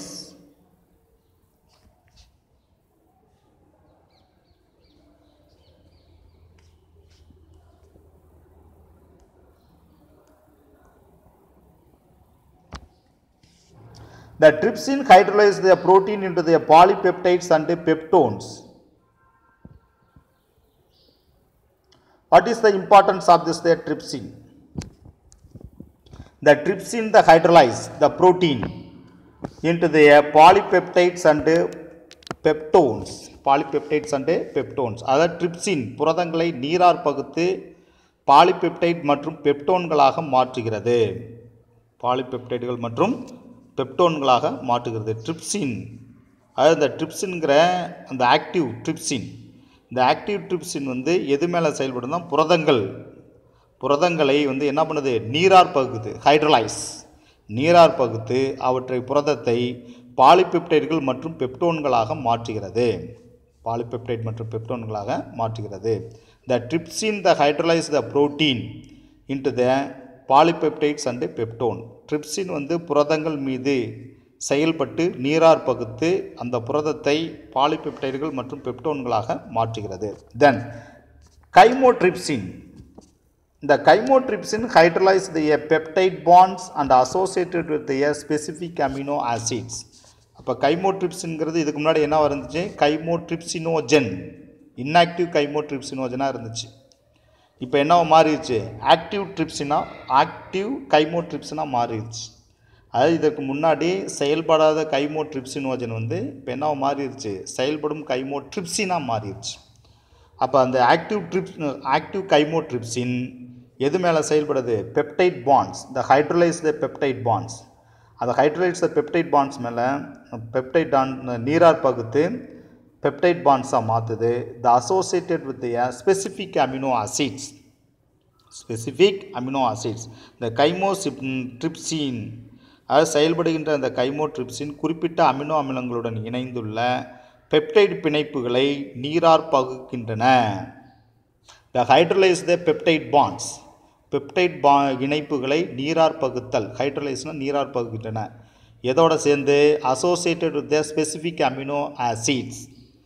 The trypsin hydrolyzes the protein into the polypeptides and peptones. What is the importance of this the trypsin? The trypsin the hydrolyze the protein into the polypeptides and peptones. Polypeptides and peptones. அதாவது trypsin புரதங்களை நீரார் பகுத்து polypeptide மற்றும் பெப்டோன்களாக மாற்றுகிறது பாலிபெப்டைடுகள் மற்றும் பெப்டோன்களாக மாற்றுகிறது ட்ரிப்சின் அதாவது இந்த ட்ரிப்சின்கிற அந்த ஆக்டிவ் ட்ரிப்சின் இந்த ஆக்டிவ் ட்ரிப்சின் வந்து எது மேலே செயல்படுதுன்னா புரதங்கள் புரதங்களை வந்து என்ன பண்ணுது நீரார் பகுத்து ஹைட்ரலைஸ் நீரார் பகுத்து அவற்றை புரதத்தை பாலிபெப்டைடுகள் மற்றும் பெப்டோன்களாக மாற்றுகிறது பாலிபெப்டைட் மற்றும் பெப்டோன்களாக மாற்றுகிறது the trypsin the hydrolyse the protein into the polypeptides and peptone trypsin வந்து புரதங்கள் மீது செயல்பட்டு நீரார் பகுத்து அந்த புரதத்தை பாலிபெப்டைடுகள் மற்றும் பெப்டோன்களாக மாற்றுகிறது தென் கைமோட்ரிப்சின் இந்த chymotrypsin hydrolyse the peptide bonds and associated with the specific amino acids அப்போ கைமோட்ரிப்சின்ங்கிறது இதுக்கு முன்னாடி என்ன இருந்துச்சு கைமோட்ரிப்சினோஜன் இன்ஆக்டிவ் கைமோட்ரிப்சினோஜனாக இருந்துச்சு இப்போ என்ன மாறிடுச்சு ஆக்டிவ் ட்ரிப்ஸினா ஆக்டிவ் கைமோட்ரிப்ஸினாக மாறிடுச்சு அதாவது இதற்கு முன்னாடி செயல்படாத கைமோட்ரிப்சினோஜன் வந்து இப்போ என்ன மாறிடுச்சு செயல்படும் கைமோட்ரிப்ஸினாக மாறிடுச்சு அப்போ அந்த ஆக்டிவ் ட்ரிப்ஸ் ஆக்டிவ் கைமோட்ரிப்சின் எது மேலே செயல்படுது peptide bonds the hydrolyse the peptide bonds அந்த ஹைட்ரலைஸ் த பெப்டைட் பாண்ட்ஸ் மேலே பெப்டைட் நீரார் பகுத்து பெப்டைட் பாண்ட்ஸாக மாற்றுது the associated with specific amino acids specific amino acids இந்த கைமோசிப் ட்ரிப்சின் அதாவது செயல்படுகின்ற அந்த கைமோட்ரிப்சின் குறிப்பிட்ட அமினோ அமிலங்களுடன் இணைந்துள்ள பெப்டைடு பிணைப்புகளை நீரார் பகுக்கின்றன the hydrolyse the peptide bonds peptide பா இணைப்புகளை நீரார் பகுத்தல் ஹைட்ரலைஸ்னால் நீரார் பகுக்கின்றன எதோட சேர்ந்து associated with the specific amino acids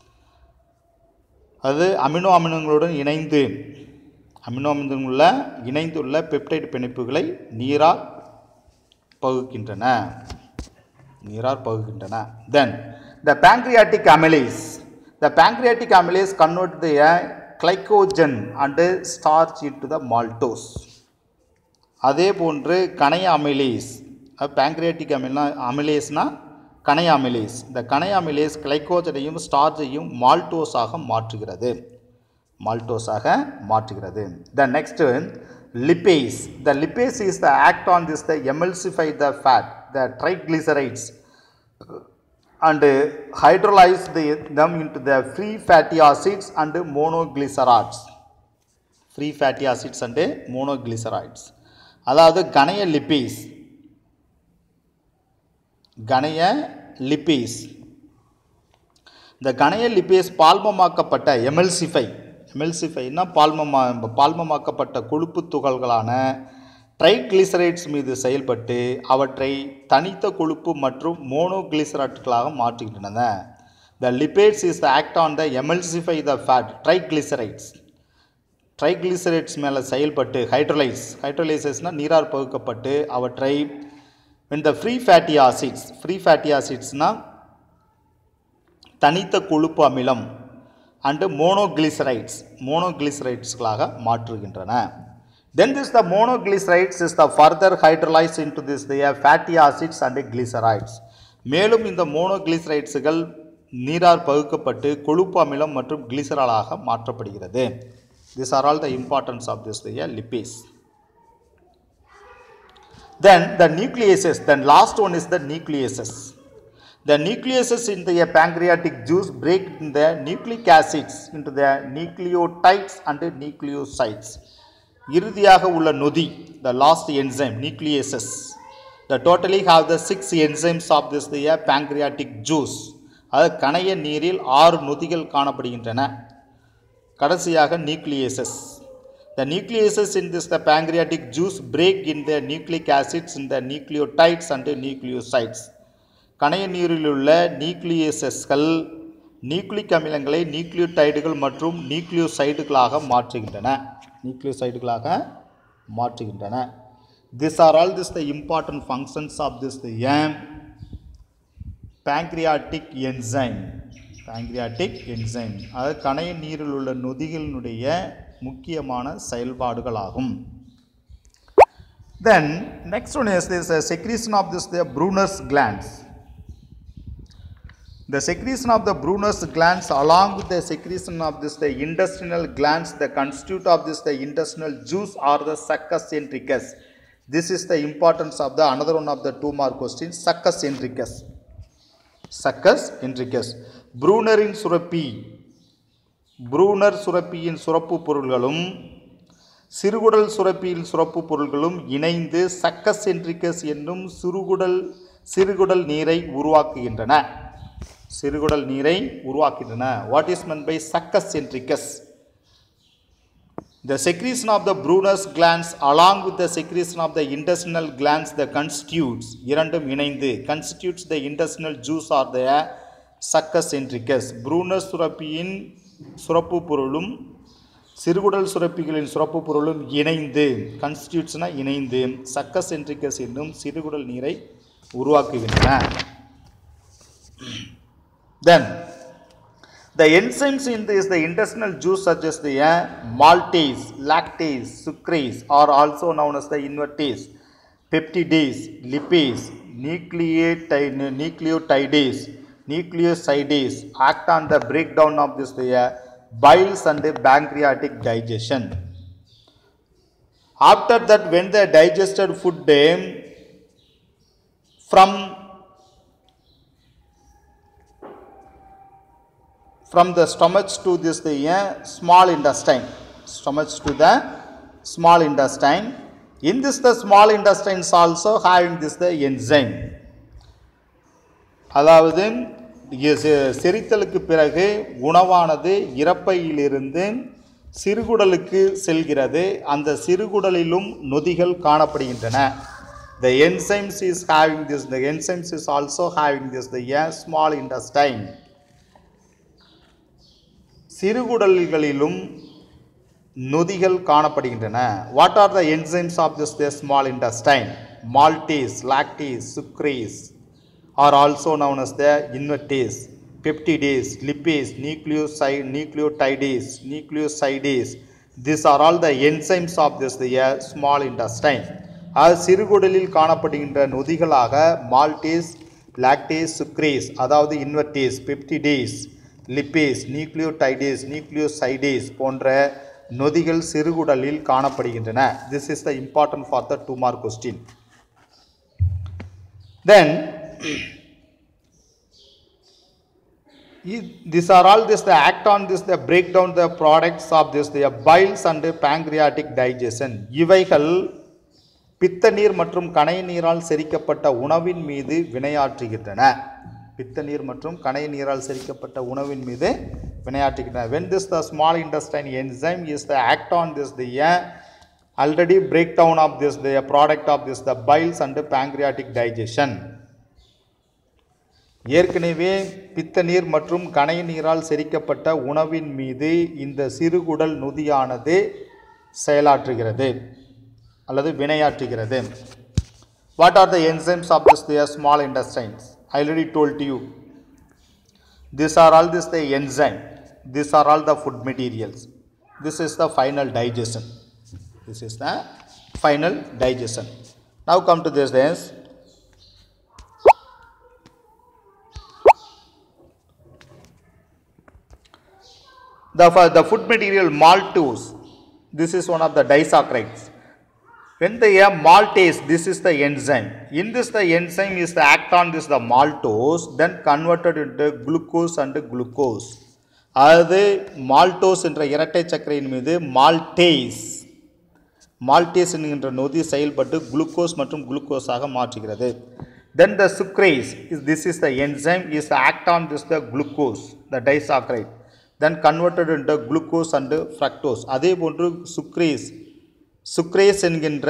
அது அமினோ அமிலங்களுடன் இணைந்து அமினோ அமிலங்களுள்ள இணைந்துள்ள பெப்டைடு பிணைப்புகளை நீரார் பகுக்கின்றன நீரார் பகுக்கின்றன தென் த pancreatic amylase The pancreatic amylase convert the uh, glycogen and starch into the maltose. அதே போன்று கணைய அமிலேஸ் பேங்க்ரியாட்டிக் அமிலா அமிலேஸ்னா கணைய அமிலேஸ் இந்த கணைய அமிலேஸ் கிளைக்கோஜனையும் ஸ்டார்ச்சையும் மால்டோஸாக மாற்றுகிறது மால்டோஸாக மாற்றுகிறது the next lipase the lipase is the act on this the emulsify the fat the triglycerides and hydrolyze the, them into the free fatty acids and monoglycerides free fatty acids and monoglycerides அதாவது கணைய lipase கணைய lipase இந்த கணைய lipase பால்மமாக்கப்பட்ட எமெல்சிஃபை எமெல்சிஃபைனா பால்மமா பால்மமாக்கப்பட்ட கொழுப்பு துகள்களான triglycerides மீது செயல்பட்டு அவற்றை தனித்த கொழுப்பு மற்றும் மோனோகிளிசரைட்களாக மாற்றுகின்றன the lipases is the act on the emulsify the fat triglycerides triglycerides மேலே செயல்பட்டு ஹைட்ரோலைஸ் ஹைட்ரோலைசஸ்னால் நீரார் பகுக்கப்பட்டு அவற்றை இந்த free fatty acids free fatty ஆசிட்ஸ்னால் தனித்த கொழுப்பு அமிலம் அண்டு மோனோகிளிசரைட்ஸ் மோனோகிளிசரைட்ஸ்களாக மாற்றுகின்றன then this the monoglycerides is the further hydrolyzed into this the fatty acids and glycerides மேலும் இந்த மோனோகிளிசரைட்ஸுகள் நீரார் பகுக்கப்பட்டு கொழுப்பு அமிலம் மற்றும் கிளிசராலாக மாற்றப்படுகிறது this are all the importance of this the lipase then the nucleases then last one is the nucleases the nucleases in the pancreatic juice break in the nucleic acids into the nucleotides and nucleosides இறுதியாக உள்ள நொதி the last enzyme nucleases the totally have the six enzymes of this the pancreatic juice அது கணைய நீரில் ஆறு நொதிகள் காணப்படுகின்றன கடைசியாக nucleases the nucleases in this the pancreatic juice break in the nucleic acids in the nucleotides and nucleosides கணைய நீரில் உள்ள நியூக்ளியேசஸ்கள் நியூக்ளிக் அமிலங்களை நியூக்ளியோடைடுகள் மற்றும் நியூக்ளியோசைடுகளாக மாற்றுகின்றன நியூக்ளியோசைடுகளாக மாற்றுகின்றன this are all this the important functions of this the um pancreatic enzyme pancreatic enzyme அதாவது கணைய நீரில் உள்ள நொதிகளினுடைய முக்கியமான செயல்பாடுகளாகும் then next one is this secretion of this the Brunner's glands The secretion of the Brunner's glands along with the secretion of this the intestinal glands the constitute of this the intestinal juice or the succus centricus. This is the importance of the another one of the two mark questions succus centricus. Succus centricus. ப்ரூனரின் சுரப்பி Brunner சுரப்பியின் சுரப்பு பொருள்களும் சிறுகுடல் சுரப்பியின் சுரப்பு பொருள்களும் இணைந்து success சென்ட்ரிகஸ் என்னும் சிறுகுடல் சிறுகுடல் நீரை உருவாக்குகின்றன சிறுகுடல் நீரை உருவாக்குகின்றன what is meant by succus centricus The secretion of the Brunner's glands along with the secretion of the intestinal glands the constitutes இரண்டும் இணைந்து constitutes the intestinal juice or the succus centricus Brunner சுரப்பியின் சுரப்பு பொருளும் சிறுகுடல் சுரப்பிகளின் சுரப்பு பொருளும் இணைந்து கன்ஸ்டியூட்ஸ்னா இணைந்து success சென்ட்ரிகஸ் என்னும் சிறுகுடல் நீரை உருவாக்குகின்றன then the enzymes in this the intestinal juice such as the uh, maltase lactase sucrase are also known as the invertase peptidase lipase nucleotide nucleotidase nucleosidase act on the breakdown of this the uh, biles and the pancreatic digestion after that when the digested food um, from from the stomach to this the uh, small intestine stomach to the small intestine in this the small intestines also having this the enzyme அதாவது இ- செ- செரித்தலுக்கு பிறகு உணவானது இறப்பையிலிருந்து சிறுகுடலுக்கு செல்கிறது அந்த சிறுகுடலிலும் நொதிகள் காணப்படுகின்றன the enzymes is having this the enzymes is also having this the uh, small intestine சிறுகுடல்களிலும் நொதிகள் காணப்படுகின்றன what are the enzymes of this the small intestine maltase lactase sucrase are also known as the invertase peptidase, lipase, nucleoside, nucleotidase, nucleosidase. These are all the enzymes of this the uh, small intestine. அது சிறுகுடலில் காணப்படுகின்ற நொதிகளாக maltase lactase sucrase அதாவது invertase peptidase lipase nucleotidase nucleosidase போன்ற நொதிகள் சிறுகுடலில் காணப்படுகின்றன this is the important for the two mark question then i- these are all this the act on this the break down the products of this the biles and pancreatic digestion இவைகள் பித்த நீர் மற்றும் கணை நீரால் செரிக்கப்பட்ட உணவின் மீது வினையாற்றுகின்றன பித்த நீர் மற்றும் கணை நீரால் செரிக்கப்பட்ட உணவின் மீது வினையாற்றுகின்றன when this the small intestine enzyme is the act on this the uh, already breakdown of this the product of this the biles and pancreatic digestion ஏற்கனவே பித்த நீர் மற்றும் கணை நீரால் செரிக்கப்பட்ட உணவின் மீது இந்த சிறுகுடல் நொதியானது செயலாற்றுகிறது அல்லது வினையாற்றுகிறது what are the enzymes of this the small intestines I already told you these are all this the enzyme these are all the food materials this is the final digestion this is the final digestion now come to this this the, for the food material maltose this is one of the disaccharides when they have maltase this is the enzyme in this the enzyme is the act on this the maltose then converted into glucose and glucose அதாவது maltose என்ற இரட்டை சர்க்கரையின் மீது maltase maltase என்கின்ற நொதி செயல்பட்டு glucose மற்றும் குளுக்கோஸாக மாற்றுகிறது then the sucrase is this is the enzyme is act on this the glucose the disaccharide then converted into glucose and fructose அதே போன்று சுக்ரேஸ் சுக்ரேஸ் என்கின்ற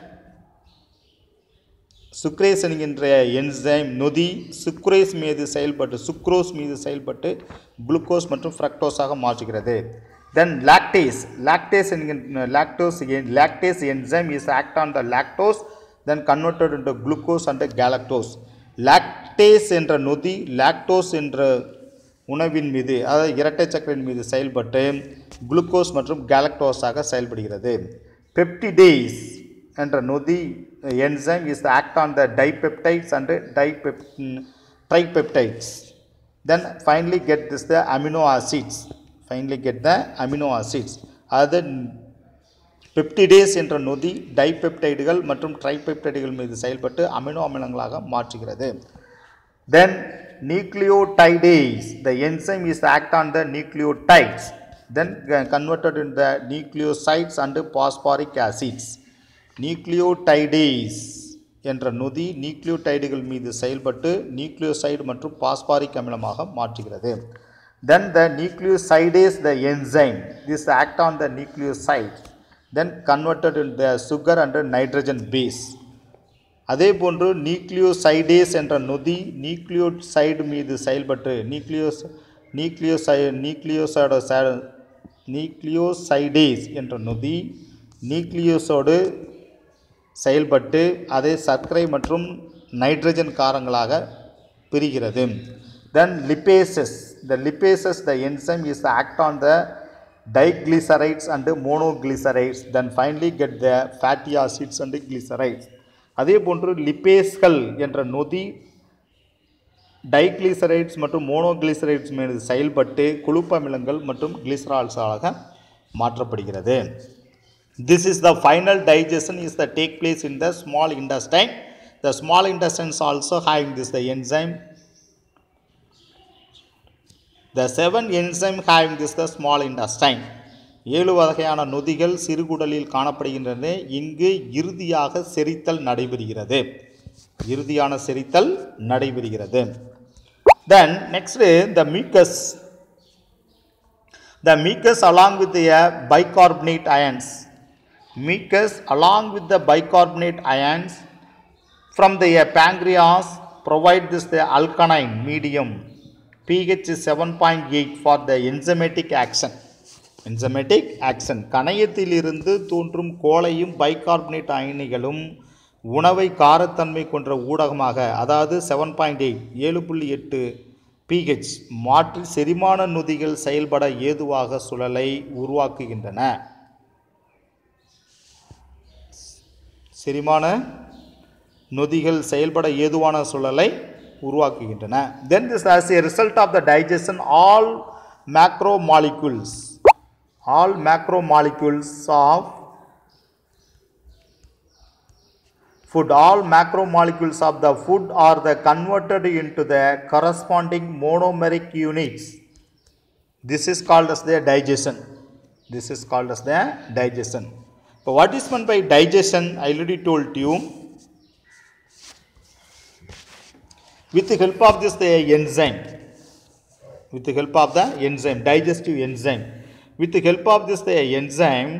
சுக்ரேஸ் என்கின்ற என்சைம் நொதி சுக்ரேஸ் மீது செயல்பட்டு சுக்ரோஸ் மீது செயல்பட்டு குளுக்கோஸ் மற்றும் ஃப்ரக்டோஸாக மாற்றுகிறது தென் லாக்டேஸ் லாக்டேஸ் என்கின்ற lactose lactase enzyme is act on the lactose then converted into glucose and galactose lactase என்ற நொதி லாக்டோஸ் என்ற உணவின் மீது அதாவது இரட்டை சக்கரின் மீது செயல்பட்டு குளுக்கோஸ் மற்றும் கேலக்டோஸாக செயல்படுகிறது பெப்டிடேஸ் என்ற நொதி enzyme is act on the dipeptides and டைபெப் tripeptides then finally get this the amino acids finally get the amino acids அது பெப்டிடேஸ் என்ற நொதி டைபெப்டைடுகள் மற்றும் ட்ரைபெப்டைடுகள் மீது செயல்பட்டு அமினோ அமிலங்களாக மாற்றுகிறது then nucleotidase the enzyme is act on the nucleotides then uh, converted in the nucleosides and phosphoric acids nucleotidase என்ற நொதி நியூக்ளியோடைடுகள் மீது செயல்பட்டு நியூக்ளியோசைடு மற்றும் பாஸ்பாரிக் அமிலமாக மாற்றுகிறது then the nucleosidase the enzyme this act on the nucleoside then converted in the sugar and nitrogen base அதே போன்று நியூக்ளியோசைடேஸ் என்ற நொதி நியூக்ளியோசைடு மீது செயல்பட்டு நியூக்ளியோஸ் நியூக்ளியோசை நியூக்ளியோசைட நியூக்ளியோசைடேஸ் என்ற நொதி நியூக்ளியோஸோடு செயல்பட்டு அதை சர்க்கரை மற்றும் நைட்ரஜன் காரங்களாக பிரிகிறது then lipases the lipases the enzyme is act on the diglycerides and monoglycerides then finally get the fatty acids and glycerides அதே போன்று லிப்பேஸ்கள் என்ற நொதி டைக்ளிசரைட்ஸ் மற்றும் மோனோக்ளிசரைட்ஸ் மீது செயல்பட்டு கொழுப்பமிலங்கள் மற்றும் கிளிசரால்ஸாக மாற்றப்படுகிறது this is the final digestion is the take place in the small intestine the small intestines also having this the enzyme the seven enzyme having this the small intestine ஏழு வகையான நொதிகள் சிறுகுடலில் காணப்படுகின்றன இங்கு இறுதியாக செரித்தல் நடைபெறுகிறது இறுதியான செரித்தல் நடைபெறுகிறது then next the mucus the mucus along with bicarbonate ions mucus along with the bicarbonate ions from the uh, pancreas provide this the alkaline medium pH is 7.8 for the enzymatic action enzymatic action கணையத்திலிருந்து தோன்றும் கோளையும் bicarbonate அயனிகளும் உணவை காரத்தன்மை கொண்ட ஊடகமாக அதாவது seven point eight ஏழு புள்ளி எட்டு பிஹெச் மாற்றி செரிமான நொதிகள் செயல்பட ஏதுவாக சுழலை உருவாக்குகின்றன செரிமான நொதிகள் செயல்பட ஏதுவான சூழலை உருவாக்குகின்றன then this as a result of the digestion all macromolecules all macromolecules of food all macromolecules of the food are the converted into the corresponding monomeric units this is called as the digestion this is called as the digestion so what is meant by digestion i already told you with the help of this the enzyme with the help of the enzyme digestive enzyme with the help of this the enzyme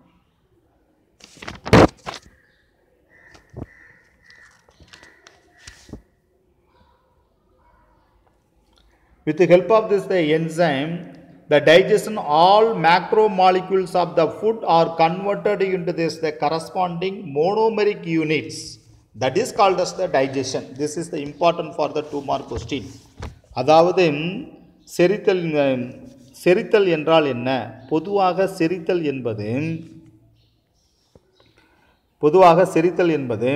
With the help of this the enzyme, the digestion all macromolecules of the food are converted into this the corresponding monomeric units. That is called as the digestion. This is the important for the two mark question. அதாவது செரித்தல் அஹ், செரித்தல் என்றால் என்ன பொதுவாக செரித்தல் என்பது பொதுவாக செரித்தல் என்பது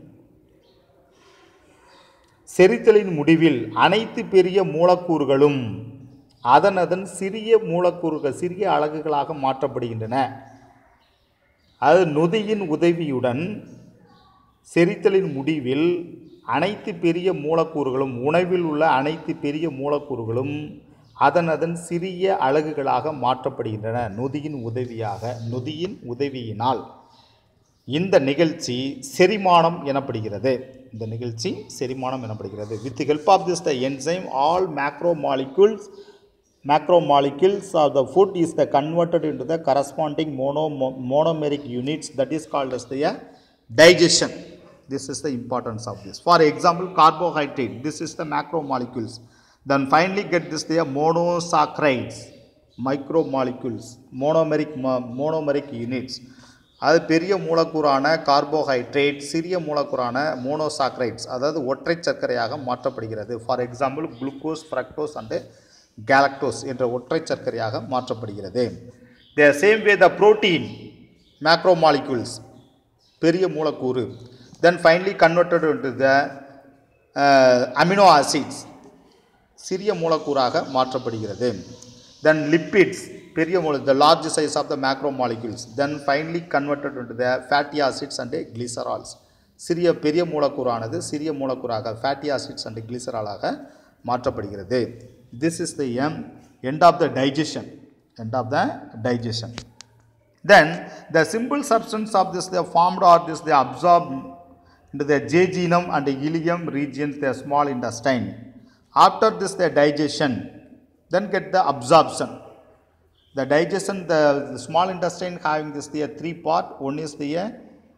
செரித்தலின் முடிவில் அனைத்து பெரிய மூலக்கூறுகளும் அதன் அதன் சிறிய மூலக்கூறுகள் சிறிய அலகுகளாக மாற்றப்படுகின்றன அது நொதியின் உதவியுடன் செரித்தலின் முடிவில் அனைத்து பெரிய மூலக்கூறுகளும் உணவில் உள்ள அனைத்து பெரிய மூலக்கூறுகளும் அதன் அதன் சிறிய அலகுகளாக மாற்றப்படுகின்றன நொதியின் உதவியாக நொதியின் உதவியினால் இந்த நிகழ்ச்சி செரிமானம் எனப்படுகிறது இந்த நிகழ்ச்சி செரிமானம் எனப்படுகிறது with help of this the enzyme all macromolecules macromolecules of the food is the converted into the corresponding mono monomeric units that is called as the digestion this is the importance of this for example carbohydrate this is the macromolecules then finally get this the monosaccharides micromolecules monomeric mo- monomeric units அது பெரிய மூலக்கூறான carbohydrate சிறிய மூலக்கூறான monosaccharides அதாவது ஒற்றை சர்க்கரையாக மாற்றப்படுகிறது for example glucose fructose and galactose என்ற ஒற்றை சர்க்கரையாக மாற்றப்படுகிறது the same way the protein macromolecules பெரிய மூலக்கூறு then finally converted into the amino acids சிறிய மூலக்கூறாக மாற்றப்படுகிறது தென் லிப்பிட்ஸ் பெரிய மூல the large size of the macromolecules then finally converted into the fatty acids and glycerols சிறிய பெரிய மூலக்கூறானது சிறிய மூலக்கூறாக ஃபேட்டி ஆசிட்ஸ் அண்ட் கிளிசராலாக மாற்றப்படுகிறது this is the um end of the digestion end of the digestion then the simple substance of this they are formed or this they absorb into the jejunum and the ileum regions the small intestine after this the digestion then get the absorption the digestion the, the small intestine having this the three part one is the uh,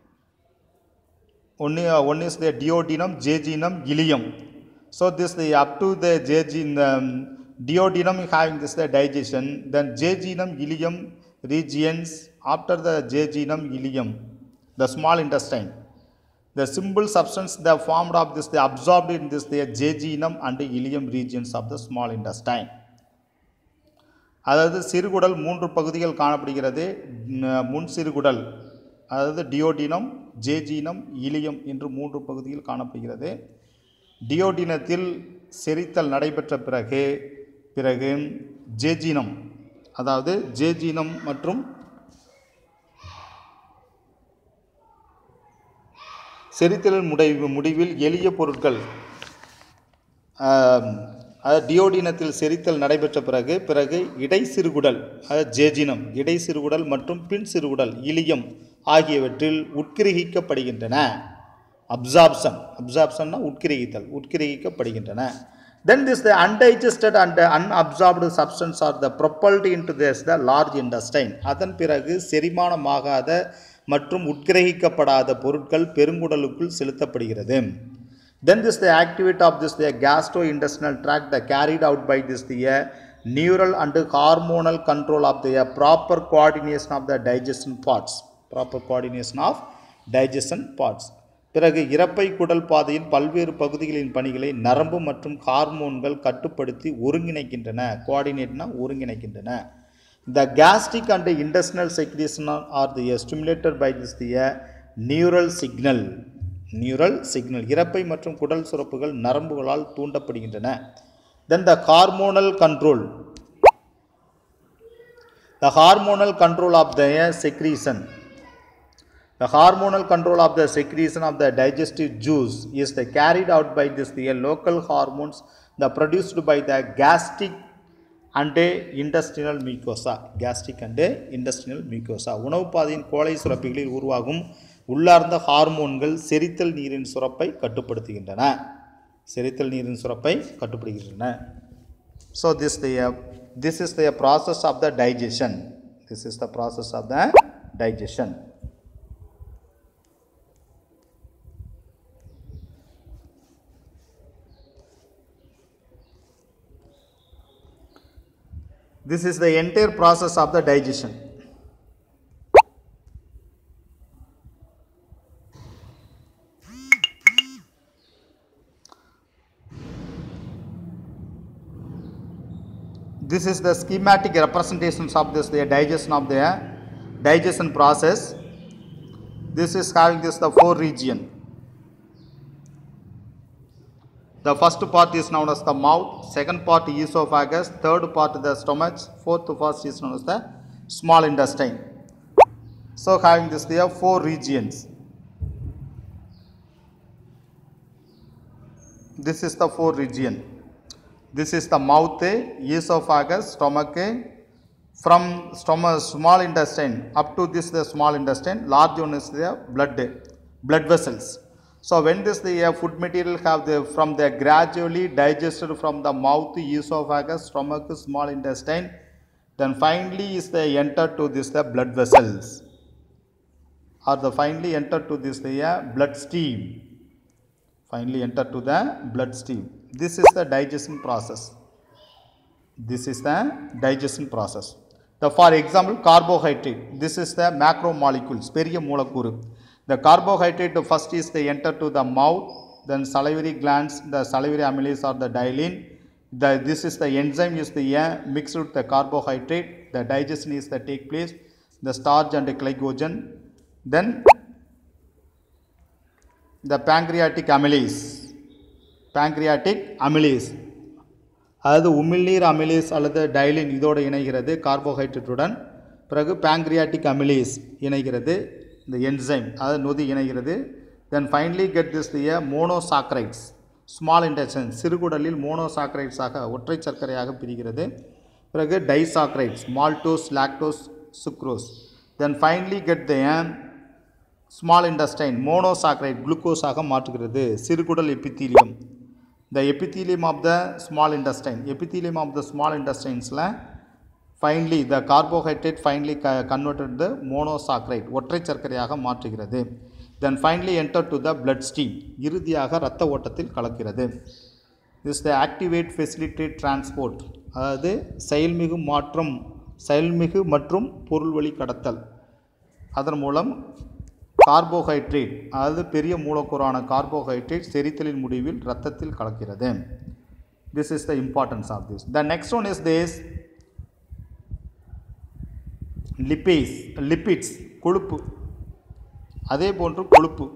one, uh, one is the duodenum jejunum ileum so this the up to the jejunum um, duodenum having this the digestion then jejunum ileum regions after the jejunum ileum the small intestine the simple substance they are formed of this they absorbed in this the jejunum and the ileum regions of the small intestine அதாவது சிறுகுடல் மூன்று பகுதிகள் காணப்படுகிறது ந- முன் சிறுகுடல் அதாவது duodenum ஜேஜீனம் ileum என்று மூன்று பகுதியில் காணப்படுகிறது டியோடினத்தில் செரித்தல் நடைபெற்ற பிறகு பிறகு ஜேஜீனம் அதாவது ஜேஜீனம் மற்றும் செரித்தலின் முடிவு முடிவில் எளிய பொருட்கள் ஆம், அதாவது டியோடினத்தில் செரித்தல் நடைபெற்ற பிறகு பிறகு இடை சிறுகுடல் அதாவது ஜேஜினம் இடை சிறுகுடல் மற்றும் பின் சிறுகுடல் இலியம் ஆகியவற்றில் உட்கிரகிக்கப்படுகின்றன அப்சார்ப்ஷன் அப்சார்ப்ஷன்னா உட்கிரகித்தல் உட்கிரகிக்கப்படுகின்றன then this the undigested and unabsorbed substance are the propelled into this the large intestine அதன் பிறகு செரிமானமாகாத மற்றும் உட்கிரகிக்கப்படாத பொருட்கள் பெருங்குடலுக்குள் செலுத்தப்படுகிறது then this the activity of this the gastrointestinal tract the carried out by this the uh, neural and hormonal control of the uh, proper coordination of the digestion parts proper coordination of digestion parts பிறகு இறப்பை குடல் பாதையின் பல்வேறு பகுதிகளின் பணிகளை நரம்பு மற்றும் ஹார்மோன்கள் கட்டுப்படுத்தி ஒருங்கிணைக்கின்றன கோஆர்டினேட்னா ஒருங்கிணைக்கின்றன the gastric and intestinal secretion are the stimulated by this the neural signal neural signal இறப்பை மற்றும் குடல் சுரப்புகள் நரம்புகளால் தூண்டப்படுகின்றன then the hormonal control the hormonal control of the secretion The hormonal control of the secretion of the digestive juice is the carried out by this the local hormones the produced by the gastric and intestinal mucosa gastric and intestinal mucosa உணவு பாதையின் கோழை சுரப்பிகளில் உருவாகும் உள்ளார்ந்த ஹார்மோன்கள் செரித்தல் நீரின் சுரப்பை கட்டுப்படுத்துகின்றன செரித்தல் நீரின் சுரப்பை கட்டுப்படுத்துகின்றன so this the uh, this is the process of the digestion this is the process of the digestion This is the entire process of the digestion. This is the schematic representations of this the digestion of the digestion process. This is having this the four region. The first part is known as the mouth, second part esophagus, third part the stomach, fourth part is known as the small intestine. So having this there are four regions. This is the four region. This is the mouth, esophagus, stomach. From stomach, small intestine up to this the small intestine, large one is the blood, blood vessels. So when this the uh, food material have the from the gradually digested from the mouth, esophagus, stomach, small intestine, then finally is the enter to this the blood vessels, or the finally enter to this the uh, blood stream. Finally enter to the blood stream. This is the digestion process. This is the digestion process. The for example carbohydrate. This is the macromolecules. பெரிய மூலக்கூறு. The carbohydrate first is the enter to the mouth, then salivary glands, the salivary amylase or the dyline. The, this is the enzyme is the uh, mixed with the carbohydrate. The digestion is the take place. The starch and the glycogen. Then the pancreatic amylase. Pancreatic amylase. அதாவது உமிழ்நீர் amylase அல்லது டைலின் இதோடு இணைகிறது கார்போஹைட்ரேட்டுடன் பிறகு pancreatic amylase இணைகிறது இந்த enzyme அதாவது நொதி இணைகிறது then finally get this the monosaccharides small intestine சிறுகுடலில் மோனோசாக்ரைட்ஸாக ஒற்றை சர்க்கரையாக பிரிகிறது பிறகு disaccharides maltose lactose sucrose then finally get the small intestine monosaccharide குளுக்கோஸாக மாற்றுகிறது சிறுகுடல் epithelium the epithelium of the small intestine epithelium of the small intestines ல finally the carbohydrate finally co- converted the monosaccharide ஒற்றை சர்க்கரையாக மாற்றுகிறது then finally enter to the blood stream இறுதியாக இரத்த ஓட்டத்தில் கலக்கிறது this the activate facilitate transport அதாவது செயல்மிகு மாற்றம் செயல்மிகு மற்றும் பொருள்வழி கடத்தல் அதன் மூலம் கார்போஹைட்ரேட் அதாவது பெரிய மூலக்கூறான கார்போஹைட்ரேட் செரித்தலின் முடிவில் இரத்தத்தில் கலக்கிறது this is the importance of this the next one is this lipase lipids கொழுப்பு அதே போன்று கொழுப்பு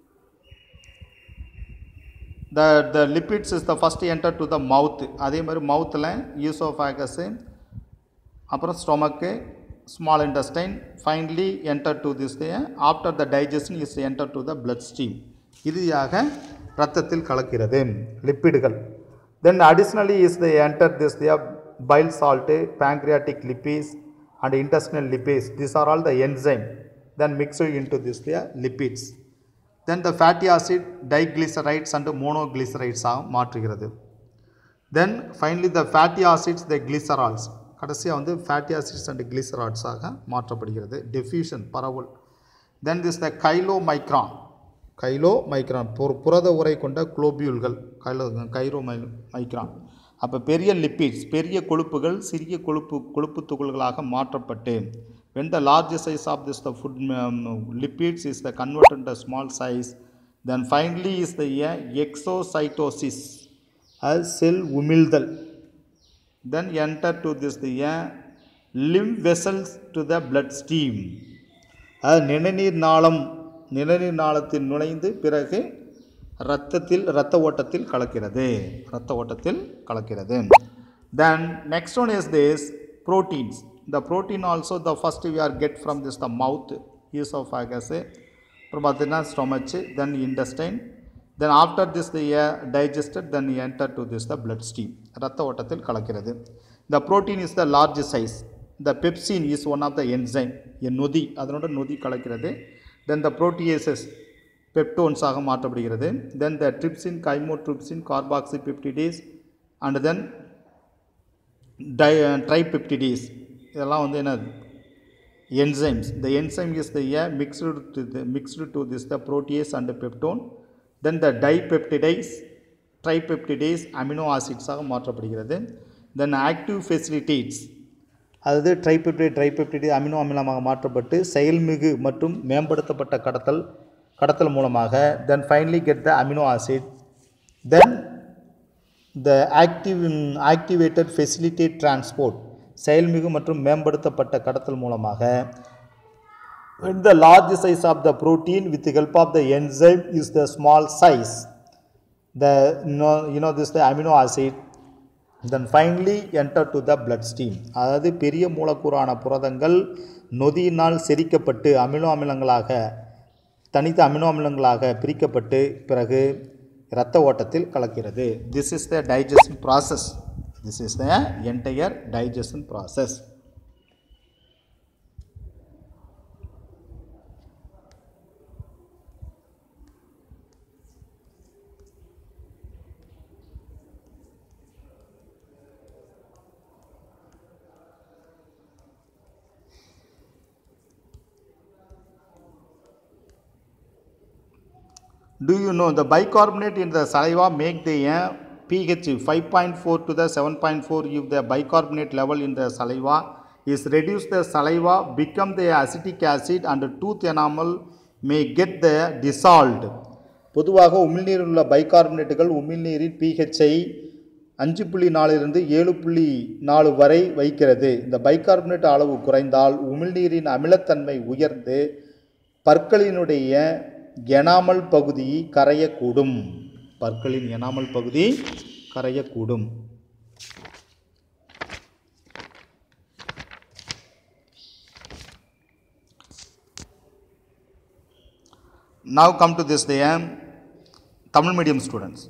the the lipids is the first enter to the mouth அதே மாதிரி மவுத்தில் யூசோஃபேகஸு அப்புறம் stomach small intestine finally enter to this there after the digestion is enter to the blood stream இறுதியாக இரத்தத்தில் கலக்கிறது லிப்பிடுகள் then additionally is the enter this the bile salt pancreatic lipids and intestinal lipids these are all the enzyme then mixed into this the lipids then the fatty acid diglycerides and monoglycerides ஆக மாற்றுகிறது then finally the fatty acids the glycerols கடைசியாக வந்து fatty acids and கிளிசரால்ஸாக மாற்றப்படுகிறது diffusion பரவல் then this the chylomicron chylomicron புர புரத உரை கொண்ட குளோபியூல்கள் கைலோ கைரோ மை மைக்ரான் அப்போ பெரிய லிப்பிட்ஸ் பெரிய கொழுப்புகள் சிறிய கொழுப்பு கொழுப்பு துகள்களாக மாற்றப்பட்டு when the large size of this the food um, lipids is the converted into small size then finally is the uh, exocytosis as cell உமிழ்தல் then enter to this the uh, lymph vessels to the blood stream அது நிணநீர் நாளம் நிணநீர் நாளத்தில் நுழைந்து பிறகு இரத்தத்தில் இரத்த ஓட்டத்தில் கலக்கிறது இரத்த ஓட்டத்தில் கலக்கிறது then next one is this proteins the protein also the first we are get from this the mouth esophagus அப்புறம் பார்த்தீங்கன்னா stomach then intestine then after this the digested then enter to this the blood stream ரத்த ஓட்டத்தில் கலக்கிறது the protein is the large size the pepsin is one of the enzyme என் நொதி அதனோட நொதி கலக்கிறது தென் த ப்ரோட்டியேசஸ் பெப்டோன்ஸாக மாற்றப்படுகிறது then the trypsin chymotrypsin carboxypeptidase and then di tripeptidase இதெல்லாம் வந்து என்ன enzymes the enzyme is the yeah, mixed to the mixed to this the protease and the peptone then the dipeptidase tripeptidase amino acids ஆக மாற்றப்படுகிறது then active facilitates அதாவது ட்ரைபெப்டைட் ட்ரைபெப்டைடு amino அமிலமாக மாற்றப்பட்டு செயல்மிகு மற்றும் மேம்படுத்தப்பட்ட கடத்தல் கடத்தல் மூலமாக then finally get the amino acid then the active activated facilitate transport செயல்மிகு மற்றும் மேம்படுத்தப்பட்ட கடத்தல் மூலமாக when the large size of the protein with the help of the enzyme is the small size the you know, you know this the amino acid then finally enter to the blood stream அதாவது பெரிய மூலக்கூறான புரதங்கள் நொதியினால் செரிக்கப்பட்டு amino அமிலங்களாக தனித்த amino அமிலங்களாக பிரிக்கப்பட்டு பிறகு இரத்த ஓட்டத்தில் கலக்கிறது this is the digestion process this is the entire digestion process Do you know the bicarbonate in the saliva make the uh, pH 5.4 to the 7.4 if the bicarbonate level in the saliva is reduced the saliva become the acetic acid and tooth enamel may get the dissolved பொதுவாக உமிழ்நீரில் உள்ள பைகார்பனேட்டுகள் உமிழ்நீரின் பிஹெச்சை அஞ்சு புள்ளி நாலிலிருந்து ஏழு புள்ளி நாலு வரை வைக்கிறது இந்த பைகார்பனேட் அளவு குறைந்தால் உமிழ்நீரின் அமிலத்தன்மை உயர்ந்து பற்களினுடைய எனாமல் பகுதி கரையக்கூடும் பற்களின் எனாமல் பகுதி கரையக்கூடும் now come to this the um, tamil medium students